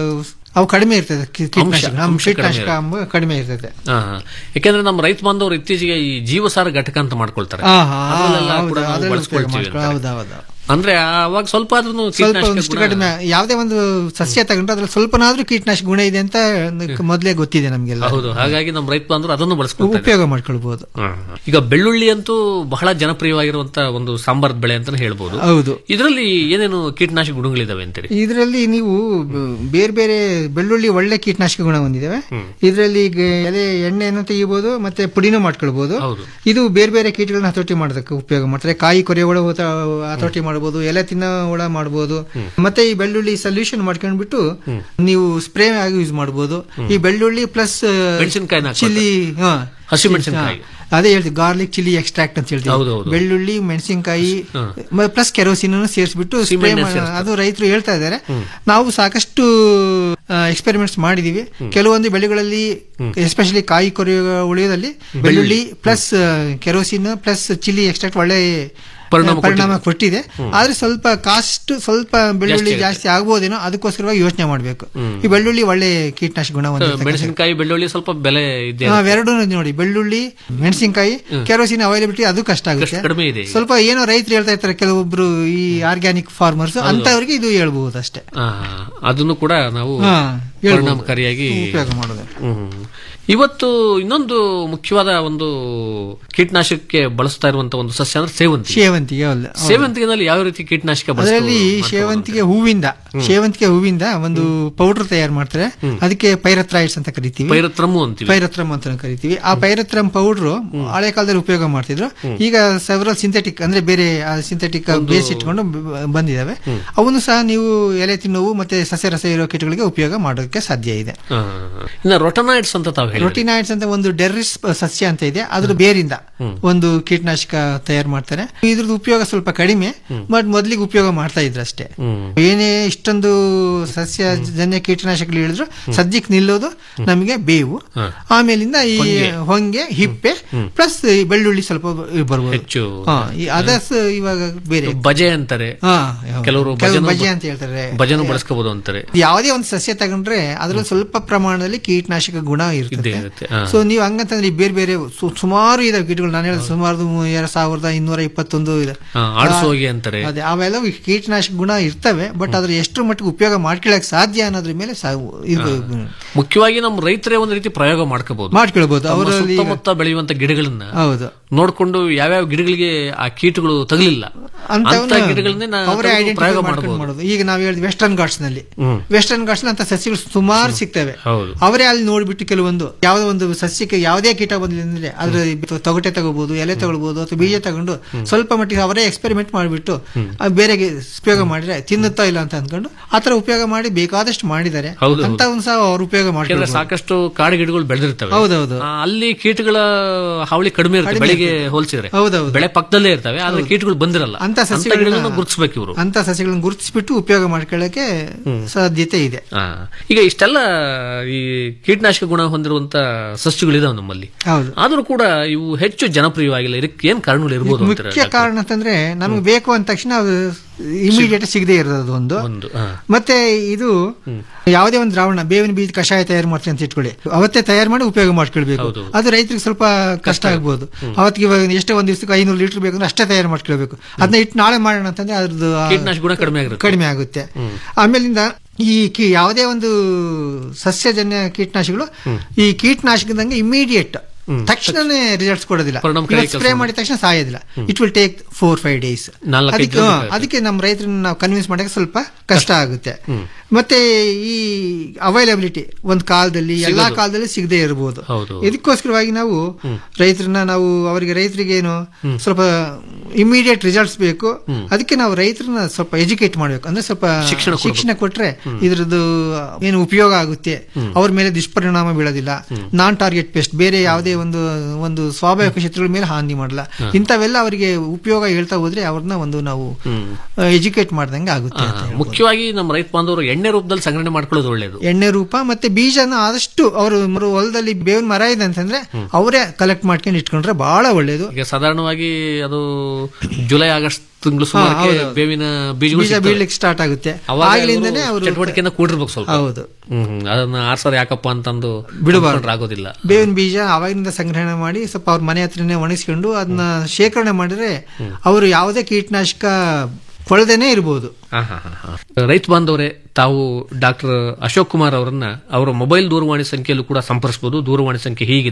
ಅವು ಕಡಿಮೆ ಇರ್ತದೆ ಕೀ- ಅಂಶ- ಕೀಟನಾಶಕ ನಮ್ಮ ಅಂಶ ಕಡಿಮೆ ಕೀಟನಾಶಕ ಇರುತ್ತೆ. ಅಂಬ ಕಡಿಮೆ ಇರ್ತದೆ ಹಾ, ಹಾ. ಯಾಕೆಂದ್ರೆ ನಮ್ಮ ರೈತ ಬಾಂಧವರು ಇತ್ತೀಚೆಗೆ ಈ ಜೀವಸಾರ ಘಟಕ ಅಂತ ಮಾಡ್ಕೊಳ್ತಾರೆ ಹಾ, ಹಾ, ಅದ್ರಲ್ಲೆಲ್ಲ ಹೌದು, ಕೂಡ ನಾವು ಅದ್ರಲ್ಲಿ ಉಪಯೋಗ ಬಳಸ್ಕೊಳ್ತೀವಿ ಮಾಡ್ಕೊ- ಅಂತಾರೆ. ಹೌದು, ಹೌದು. ಅಂದ್ರೆ ಅವಾಗ ಸ್ವಲ್ಪ ಆದ್ರೂ ಸ್ವಲ್ಪ ಒಂದಿಷ್ಟು ಕಡಿಮೆ ಯಾವುದೇ ಒಂದು ಸಸ್ಯ ತಗೊಂಡ್ರೆ ಅದ್ರಲ್ಲಿ ಸ್ವಲ್ಪನಾದ್ರೂ ಕೀಟನಾಶಕ ಗುಣ ಇದೆ ಅಂತ ಮೊದಲೇ ಗೊತ್ತಿದೆ ನಮ್ಗೆಲ್ಲ ಹೌದು ಹಾಗಾಗಿ ನಮ್ಮ ರೈತ ಬಾಂಧವರು ಅದನ್ನು ಬಳಸ್ಕೊಳ್ತಾರೆ ಉಪಯೋಗ ಮಾಡ್ಕೊಳ್ಬಹುದು ಹಾ. ಈಗ ಬೆಳ್ಳುಳ್ಳಿ ಅಂತೂ ಬಹಳ ಜನಪ್ರಿಯವಾಗಿರುವಂತ ಒಂದು ಸಾಂಬಾರ್ ಬೆಳೆ ಅಂತಾನೆ ಹೇಳ್ಬೋದು ಹೌದು. ಇದರಲ್ಲಿ ಏನೇನು ಕೀಟನಾಶಕ ಗುಣಗಳಿದಾವೆ ಅಂತೀರಿ ಇದರಲ್ಲಿ ನೀವು ಬ- ಬೇರೆ ಬೇರೆ ಬೆಳ್ಳುಳ್ಳಿ ಒಳ್ಳೆ ಕೀಟನಾಶಕ ಗುಣ ಹೊಂದಿದಾವೆ ಇದರಲ್ಲಿ ಈಗ ಎಲೆ ಎಣ್ಣೆಯನ್ನು ತೆಗಿಬಹುದು ಮತ್ತೆ ಪುಡಿನೂ ಮಾಡ್ಕೊಳ್ಬಹುದು ಹೌದು. ಇದು ಬೇರೆ ಬೇರೆ ಕೀಟಗಳನ್ನ ಹತೋಟಿ ಮಾಡೋದಕ್ಕೆ ಉಪಯೋಗ ಮಾಡ್ತಾರೆ ಕಾಯಿ ಕೊರೆಯುವ ಹುಳ ಹತೋಟಿ ಮಾಡಬಹುದು ಎಲೆ ತಿನ್ನೋ ಹುಳ ಮಾಡಬಹುದು ಮತ್ತೆ ಈ ಬೆಳ್ಳುಳ್ಳಿ ಸೊಲ್ಯೂಷನ್ ಮಾಡ್ಕೊಂಡ್ಬಿಟ್ಟು ನೀವು ಸ್ಪ್ರೇ ಆಗಿ ಯೂಸ್ ಮಾಡಬಹುದು ಈ ಬೆಳ್ಳುಳ್ಳಿ ಪ್ಲಸ್ ಮೆಣಸಿನ್ಕಾಯಿನ ಹಾಕ್ಬೋದು. ಚಿಲ್ಲಿ ಹಾ. ಹಸಿಮೆಣಸಿನ್ಕಾಯಿ. ಹಾ. ಅದೇ ಹೇಳ್ತೀವಿ ಗಾರ್ಲಿಕ್ ಚಿಲ್ಲಿ ಎಕ್ಸ್ಟ್ರಾಕ್ಟ್ ಅಂತ ಹೇಳ್ತೀವಿ ಹೌದು, ಹೌದು. ಬೆಳ್ಳುಳ್ಳಿ ಮೆಣಸಿನಕಾಯಿ ಪ್ಲಸ್ ಕೆರೋಸಿನ್ ಸೇರಿಸ್ಬಿಟ್ಟು ಸ್ಪ್ರೇ ಸೀಮೆಎಣ್ಣೆ ಮಾಡಿ ಸೇರಿಸ್ತಾರೆ. ಅದು ರೈತರು ಹೇಳ್ತಾ ಇದ್ದಾರೆ ನಾವು ಸಾಕಷ್ಟು ಎಕ್ಸ್ಪೆರಿಮೆಂಟ್ಸ್ ಮಾಡಿದೀವಿ ಕೆಲವೊಂದು ಬೆಳೆಗಳಲ್ಲಿ ಎಸ್ಪೆಷಲಿ ಕಾಯಿ ಕೊರೆಯುವ ಉಳಿಯೋದಲ್ಲಿ ಬೆಳ್ಳುಳ್ಳಿ plus kerosene plus chilli extract ಒಳ್ಳೆ ಪರಿಣಾಮ ಪರಿಣಾಮ ಕೊಟ್ಟಿದೆ ಆದ್ರೆ ಸ್ವಲ್ಪ ಕಾಸ್ಟ್ ಸ್ವಲ್ಪ ಬೆಳ್ಳುಳ್ಳಿ ಜಾಸ್ತಿ ಜಾಸ್ತಿ ಆಗ್ಬೋದೇನೋ ಅದಕ್ಕೋಸ್ಕರವಾಗಿ ಯೋಚನೆ ಮಾಡಬೇಕು ಈ ಬೆಳ್ಳುಳ್ಳಿ ಒಳ್ಳೆ ಕೀಟನಾಶಕ ಗುಣ ಹೊಂದಿರ್ತಕ್ಕಂಥ ಮೆಣಸಿನಕಾಯಿ ಬೆಳ್ಳುಳ್ಳಿ ಸ್ವಲ್ಪ ಬೆಲೆ ಇದೆ ಅವೆರಡೂ ನೋಡಿ ಬೆಳ್ಳುಳ್ಳಿ ಮೆಣಸಿನಕಾಯಿ ಕೆರೋಸಿನ್ ಅವೈಲಬಿಲಿಟಿ ಅದು ಕಷ್ಟ ಆಗುತ್ತೆ ಕಡಿಮೆ ಇದೆ ಈಗ. ಸ್ವಲ್ಪ ಏನೋ ರೈತರು ಹೇಳ್ತಾ ಇರ್ತಾರೆ ಕೆಲವೊಬ್ರು ಈ ಆರ್ಗ್ಯಾನಿಕ್ ಫಾರ್ಮರ್ಸ್ ಅಂತವರಿಗೆ ಇದು ಹೇಳ್ಬಹುದು ಅಷ್ಟೇ ಆ, ಅದನ್ನು ಕೂಡ ನಾವು ಹಾ, ಹೇಳ್ಬೋದು. ಪರಿಣಾಮಕಾರಿಯಾಗಿ ಉಪಯೋಗ ಮಾಡೋದು. ಹ್ಮ್. ಇವತ್ತು ಇನ್ನೊಂದು ಮುಖ್ಯವಾದ ಒಂದು ಕೀಟನಾಶಕಕ್ಕೆ ಬಳಸ್ತಾ ಇರುವಂತ ಒಂದು ಸಸ್ಯ ಅಂದ್ರೆ ಸೇವಂತಿಗೆ ಸೇವಂತಿಗೆ ಹೌದು. ಹೌದು. ಸೇವಂತಿಗೆನಲ್ಲಿ ಯಾವ ರೀತಿ ಕೀಟನಾಶಕ ಅದರಲ್ಲಿ ಬಳಸ್ಕೊ- ಸೇವಂತಿಗೆ ಹೂವಿಂದ ಸೇವಂತಿಗೆ ಹೂವಿಂದ ಒಂದು ಪೌಡರ್ ತಯಾರು ಮಾಡ್ತಾರೆ ಅದಕ್ಕೆ ಪೈರಥ್ರಾಯ್ಡ್ಸ್ ಅಂತ ಕರಿತೀವಿ ಪೈರತ್ರಮ್ಮು ಅಂತೀವಿ ಪೈರತ್ರಮ್ ಅಂತ ಕರಿತೀವಿ ಆ ಪೈರತ್ರಮ್ ಪೌಡರ್ ಹಳೆ ಕಾಲದಲ್ಲಿ ಉಪಯೋಗ ಮಾಡ್ತಿದ್ರು ಈಗ ಸೆವರಲ್ ಸಿಂಥೆಟಿಕ್ ಅಂದ್ರೆ ಬೇರೆ ಸಿಂಥೆಟಿಕ್ ಬೇಸ್ ಇಟ್ಕೊಂಡು ಬ- ಬಂದಿದಾವೆ ಅವನ್ನು ಸಹ ನೀವು ಎಲೆ ತಿನ್ನುವು ಮತ್ತೆ ಸಸ್ಯ ರಸ ಇರೋ ಕೀಟಗಳಿಗೆ ಉಪಯೋಗ ಮಾಡೋದಕ್ಕೆ ಸಾಧ್ಯ ಇದೆ ಆ, ಇನ್ನ ರೊಟನಾಯ್ಡ್ಸ್ ಅಂತ ತಾವು ಹೇಳಿ ರೊಟಿನಾಯ್ಡ್ಸ್ ಅಂತ ಒಂದು ಡೆರ್ರಿಸ್ ಸಸ್ಯ ಅಂತ ಇದೆ ಅದ್ರ ಬೇರಿಂದ ಒಂದು ಕೀಟನಾಶಕ ತಯಾರು ಮಾಡ್ತಾರೆ ಇದ್ರದ್ದು ಉಪಯೋಗ ಸ್ವಲ್ಪ ಕಡಿಮೆ ಬಟ್ ಮೊದ್ಲಿಗೆ ಉಪಯೋಗ ಮಾಡ್ತಾ ಇದ್ರು ಅಷ್ಟೇ ಏನೇ ಇಷ್ಟೊಂದು ಸಸ್ಯ ಜನ್ಯ ಕೀಟನಾಶಕಗಳು ಹೇಳಿದ್ರು ಸದ್ಯಕ್ಕೆ ನಿಲ್ಲೋದು ನಮಗೆ ಬೇವು ಆಮೇಲಿಂದ ಈ ಹೊಂಗೆ. ಹೊಂಗೆ ಹಿಪ್ಪೆ ಪ್ಲಸ್ ಬೆಳ್ಳುಳ್ಳಿ ಸ್ವಲ್ಪ ಬರ್ಬೋದು ಹೆಚ್ಚು ಹಾ, ಈ ಅದರ್ಸ್ ಇವಾಗ ಬೇರೆ ಬಜೆ ಅಂತಾರೆ ಹಾ, ಕೆಲವರು ಕೆಲವು ಭಜನು ಬಜೆ ಅಂತ ಹೇಳ್ತಾರೆ ಭಜನು ಬಳಸ್ಕೋಬಹುದು ಅಂತಾರೆ ಯಾವುದೇ ಒಂದು ಸಸ್ಯ ತಗೊಂಡ್ರೆ ಅದ್ರಲ್ಲಿ ಸ್ವಲ್ಪ ಪ್ರಮಾಣದಲ್ಲಿ ಕೀಟನಾಶಕ ಗುಣ ಇದ್ದೇ ಇರುತ್ತೆ ಇರುತ್ತೆ ಹಾ. ಸೊ ನೀವು ಹಂಗಂತಂದ್ರೆ ಈ ಬೇರೆ ಬೇರೆ ಸು- ಸುಮಾರು ಇದಾವೆ ಗಿಡಗಳು ನಾನು ಹೇಳಿದ ಸುಮಾರು ಎರಡ್ ಸಾವಿರದ ಇನ್ನೂರ ಇಪ್ಪತ್ತೊಂದು ಇದೆ ಹಾ, ಆಡ್ಸು ಹೋಗಿ ಅಂತಾರೆ ಅದೇ ಅವೆಲ್ಲ ಕೀಟನಾಶಕ ಗುಣ ಇರ್ತವೆ ಬಟ್ ಅದ್ರ ಎಷ್ಟು ಮಟ್ಟಿಗೆ ಉಪಯೋಗ ಮಾಡ್ಕೊಳ್ಳಕ್ ಸಾಧ್ಯ ಅನ್ನೋದ್ರ ಮೇಲೆ ಸಾ- ಇದು ಮುಖ್ಯವಾಗಿ ನಮ್ಮ ರೈತರೇ ಒಂದು ರೀತಿ ಪ್ರಯೋಗ ಮಾಡ್ಕೋಬಹುದು ಮಾಡ್ಕೊಳ್ಬಹುದು. ತಮ್ಮ ಅವರಲ್ಲಿ- ಸುತ್ತಮುತ್ತ ಬೆಳೆಯುವಂತ ಗಿಡಗಳನ್ನ ಹೌದು ನೋಡ್ಕೊಂಡು ಯಾವ್ಯಾವ ಗಿಡಗಳಿಗೆ ಆ ಕೀಟಗಳು ತಗಲಿಲ್ಲ ಅಂತ ಗಿಡಗಳನ್ನೇ ನಾ- ಅವರೇ ತೆಗೆದು ಐಡೆಂಟಿಫೈ ಪ್ರಯೋಗ ಮಾಡ್ಕೊಂಡು ಮಾಡಬಹುದು ಮಾಡೋದು ಈಗ ನಾವು ಹೇಳಿದ್ವಿ ವೆಸ್ಟರ್ನ್ ಘಾಟ್ಸ್ ನಲ್ಲಿ ಹ್ಮ್. ವೆಸ್ಟರ್ನ್ ಘಾಟ್ಸ್ ಅಂತ ಸಸ್ಯಗಳು ಸುಮಾರು ಸಿಗ್ತವೆ ಹೌದು ಅವರೇ ಅಲ್ಲಿ ನೋಡ್ಬಿಟ್ಟು ಕೆಲವೊಂದು ಯಾವುದೋ ಒಂದು ಸಸ್ಯಕ್ಕೆ ಯಾವುದೇ ಕೀಟ ಬಂದ್ರೆ ಅದ್ರ ತೊಗಟೆ ತಗೋಬಹುದು ಎಲೆ ತಗೊಳ್ಬಹುದು ಅಥವಾ ಬೀಜ ತಗೊಂಡು ಸ್ವಲ್ಪ ಮಟ್ಟಿಗೆ ಅವರೇ ಎಕ್ಸ್ಪೆರಿಮೆಂಟ್ ಮಾಡಿಬಿಟ್ಟು ಬೇರೆಗೆ ಉಪಯೋಗ ಮಾಡಿದ್ರೆ ತಿನ್ನುತ್ತಾ ಇಲ್ಲ ಅಂತ ಅಂದ್ಕೊಂಡು ಆತರ ಉಪಯೋಗ ಮಾಡಿ ಬೇಕಾದಷ್ಟು ಮಾಡಿದ್ದಾರೆ ಹೌದು, ಅಂತ ಒಂದು ಸಹ ಅವ್ರು ಉಪಯೋಗ ಯಾಕಂದ್ರೆ ಮಾಡ್ತಾರೆ ಸಾಕಷ್ಟು ಕಾಡು ಗಿಡಗಳು ಬೆಳೆದಿರ್ತವೆ ಹೌದೌದು. ಆ, ಅಲ್ಲಿ ಕೀಟಗಳ ಹಾವಳಿ ಕಡಿಮೆ ಇರುತ್ತೆ ಕಡಿಮೆ ಬೆಳಿಗ್ಗೆ ಬೆಳೆಗಳಿಗೆ ಹೋಲಿಸಿದ್ರೆ ಹೌದೌದು. ಬೆಳೆ ಪಕ್ಕದಲ್ಲೇ ಇರ್ತವೆ ಆದ್ರೆ ಕೀಟಗಳು ಬಂದಿರಲ್ಲ ಅಂತ ಅಂತ ಸಸ್ಯಗಳನ್ನ ಗಿಡಗಳನ್ನ ಗುರುತಿಸ್ಬೇಕು ಇವರು ಅಂತ ಸಸ್ಯಗಳನ್ನು ಗುರುತಿಸ್ಬಿಟ್ಟು ಉಪಯೋಗ ಮಾಡ್ಕೊಳ್ಳಕ್ಕೆ ಸಾಧ್ಯತೆ ಇದೆ ಆ, ಈಗ ಇಷ್ಟೆಲ್ಲ ಈ ಕೀಟನಾಶಕ ಗುಣ ಹೊಂದಿರುವಂತ ಸಸ್ಯಗಳಿದಾವೆ ನಮ್ಮಲ್ಲಿ ಹೌದು ಆದ್ರೂ ಕೂಡ ಇವು ಹೆಚ್ಚು ಜನಪ್ರಿಯವಾಗಿಲ್ಲ ಇದಕ್ಕೆ ಏನ್ ಕಾರಣಗಳು ಇರ್ಬೋದು ಅಂತೀರಾ ಮುಖ್ಯ ಡಾಕ್ಟರ್? ಕಾರಣ ಅಂತಂದ್ರೆ ನಮಗೆ ಬೇಕು ಅಂದ ತಕ್ಷಣ ಅದು ಇಮಿಡಿಯೇಟ್ ಸಿಗದೆ ಇರೋದು ಒಂದು ಒಂದು ಆ. ಮತ್ತೆ ಇದು ಯಾವುದೇ ಒಂದು ದ್ರಾವಣ ಬೇವಿನ ಬೀಜ ಕಷಾಯ ತಯಾರು ಮಾಡ್ತೀವಿ ಅಂತ ಇಟ್ಕೊಳ್ಳಿ ಅವತ್ತೇ ತಯಾರು ಮಾಡಿ ಉಪಯೋಗ ಮಾಡ್ಕೊಳ್ಬೇಕು ಅದು ರೈತರಿಗೆ ಸ್ವಲ್ಪ ಕಷ್ಟ ಆಗ್ಬೋದು ಅವತ್ತಿಗೆ ಇವಾಗ ಎಷ್ಟೋ ಒಂದ್ ದಿವಸಕ್ಕೆ ಐನೂರು ಲೀಟರ್ ಬೇಕು ಅಂದ್ರೆ ಅಷ್ಟೇ ತಯಾರು ಮಾಡ್ಕೊಳ್ಬೇಕು ಅದನ್ನ ಇಟ್ಟು ನಾಳೆ ಮಾಡೋಣ ಅಂತಂದ್ರೆ ಅದ್ರದ್ದು ಆ ಕೀಟನಾಶಕ ಗುಣ ಕಡಿಮೆ ಆಗಿರುತ್ತೆ ಕಡಿಮೆ ಆಗುತ್ತೆ ಆಮೇಲಿಂದ ಈ ಕಿ ಯಾವುದೇ ಒಂದು ಸಸ್ಯಜನ್ಯ ಕೀಟನಾಶಕಗಳು ಈ ಕೀಟನಾಶಕದಂಗೆ ಇಮಿಡಿಯೇಟ್ ತಕ್ಷಣನೇ ರಿಸಲ್ಟ್ಸ್ ಕೊಡೋದಿಲ್ಲ ಪರಿಣಾಮಕಾರಿ ಸ್ಪ್ರೇ ಕೆಲ್ಸ ಮಾಡಿದ ತಕ್ಷಣ ಸಾಯೋದಿಲ್ಲ it will take four five days ನಾಲ್ಕೈದು ಅದಕ್ಕೆ ದಿನ ಹಾ, ಬೇಕಾಗುತ್ತೆ. ಅದಕ್ಕೆ ನಮ್ಮ ರೈತರನ್ನ ನಾವು ಕನ್ವಿನ್ಸ್ ಮಾಡಕ್ಕೆ ಸ್ವಲ್ಪ ಕಷ್ಟ ಆಗುತ್ತೆ ಮತ್ತೆ ಈ ಅವೈಲಬಿಲಿಟಿ ಒಂದು ಕಾಲದಲ್ಲಿ ಎಲ್ಲಾ ಸಿಗೋದು. ಕಾಲದಲ್ಲಿ ಸಿಗದೆ ಇರಬಹುದು ಹೌದು. ಇದಕ್ಕೋಸ್ಕರವಾಗಿ ನಾವು ರೈತರನ್ನ ನಾವು ಅವರಿಗೆ ರೈತರಿಗೆ ಏನು ಸ್ವಲ್ಪ ಇಮಿಡಿಯೇಟ್ ರಿಸಲ್ಟ್ಸ್ ಬೇಕು ಅದಕ್ಕೆ ನಾವು ರೈತರನ್ನ ಸ್ವಲ್ಪ ಎಜುಕೇಟ್ ಮಾಡಬೇಕು ಅಂದ್ರೆ ಸ್ವಲ್ಪ ಶಿಕ್ಷಣ ಕೊಡ್ಬೇಕು. ಶಿಕ್ಷಣ ಕೊಟ್ರೆ ಇದ್ರದ್ದು ಏನು ಉಪಯೋಗ ಆಗುತ್ತೆ ಅವ್ರ ಮೇಲೆ ದುಷ್ಪರಿಣಾಮ ಬೀಳೋದಿಲ್ಲ ನಾನ್ ಟಾರ್ಗೆಟ್ ಪೆಸ್ಟ್ ಬೇರೆ ಯಾವುದೇ ಒಂದು ಒಂದು ಸ್ವಾಭಾವಿಕ ಶತ್ರುಗಳ ಮೇಲೆ ಹಾನಿ ಮಾಡಲ್ಲ ಇಂಥವೆಲ್ಲ ಅವರಿಗೆ ಉಪಯೋಗ ಹೇಳ್ತಾ ಹೋದ್ರೆ ಅವ್ರನ್ನ ಒಂದು ನಾವು ಎಜುಕೇಟ್ ಮಾಡ್ದಂಗೆ ಆಗುತ್ತೆ ಅಂತ ಹೇಳ್ಬೋದು. ಮುಖ್ಯವಾಗಿ ನಮ್ಮ ರೈತ ಬಾಂಧವರು ಎಣ್ಣೆ ರೂಪದಲ್ಲಿ ಸಂಗ್ರಹಣೆ ಮಾಡ್ಕೊಳ್ಳೋದು ಒಳ್ಳೇದು ಎಣ್ಣೆ ರೂಪ ಮತ್ತೆ ಬೀಜನ ಆದಷ್ಟು ಅವರು ಹೊಲದಲ್ಲಿ ಬೇವಿನ ಮರ ಇದೆ ಅಂತಂದ್ರೆ ಅವರೇ ಕಲೆಕ್ಟ್ ಮಾಡ್ಕೊಂಡು ಇಟ್ಕೊಂಡ್ರೆ ಬಹಳ ಒಳ್ಳೇದು ಈಗ ಸಾಧಾರಣವಾಗಿ ಅದು ಜುಲೈ ಆಗಸ್ಟ್ ತಿಂಗಳು ಹಾ, ಸುಮಾರಕ್ಕೆ ಹೌದು, ಹೌದು. ಬೇವಿನ ಬೀಜಗಳು ಬೀಜ ಸಿಗ್ತವೆ. ಬೀಳ್ಲಿಕ್ಕೆ ಸ್ಟಾರ್ಟ್ ಆಗುತ್ತೆ ಅವಾಗ ಆಗ್ಲಿಂದನೇ ಇವ್ರು ಅವರು ಚಟುವಟಿಕೆಯಿಂದ ಕೂಡಿರ್ಬೇಕು ಸ್ವಲ್ಪ ಹೌದು ಹ್ಮ್ ಹ್ಮ್. ಅದನ್ನ ಆರ್ಸೋದು ಯಾಕಪ್ಪ ಅಂತಂದು ಬಿಡಬಾರ್ದು. ಅನ್ಕೊಂಡ್ರೆ ಆಗೋದಿಲ್ಲ ಬೇವಿನ ಬೀಜ ಅವಾಗಿನಿಂದ ಸಂಗ್ರಹಣೆ ಮಾಡಿ ಸ್ವಲ್ಪ ಅವ್ರ ಮನೆ ಹತ್ರನೇ ಒಣಗಿಸ್ಕೊಂಡು ಅದನ್ನ ಶೇಖರಣೆ ಮಾಡಿದ್ರೆ ಅವರು ಯಾವುದೇ ಕೀಟನಾಶಕ ಕೊಳದೇನೆ ಇರ್ಬೋದು ಹಾ, ಹಾ, ಹಾ, ಹಾ. ರೈತ ಬಾಂಧವರೇ ತಾವು ಡಾಕ್ಟರ್ ಅಶೋಕ್ ಕುಮಾರ್ ಅವರನ್ನ ಅವರ ಮೊಬೈಲ್ ದೂರವಾಣಿ ಸಂಖ್ಯೆಯಲ್ಲೂ ಕೂಡ ಸಂಪರ್ಸಬಹುದು ದೂರವಾಣಿ ಸಂಖ್ಯೆ ಹೀಗಿದೆ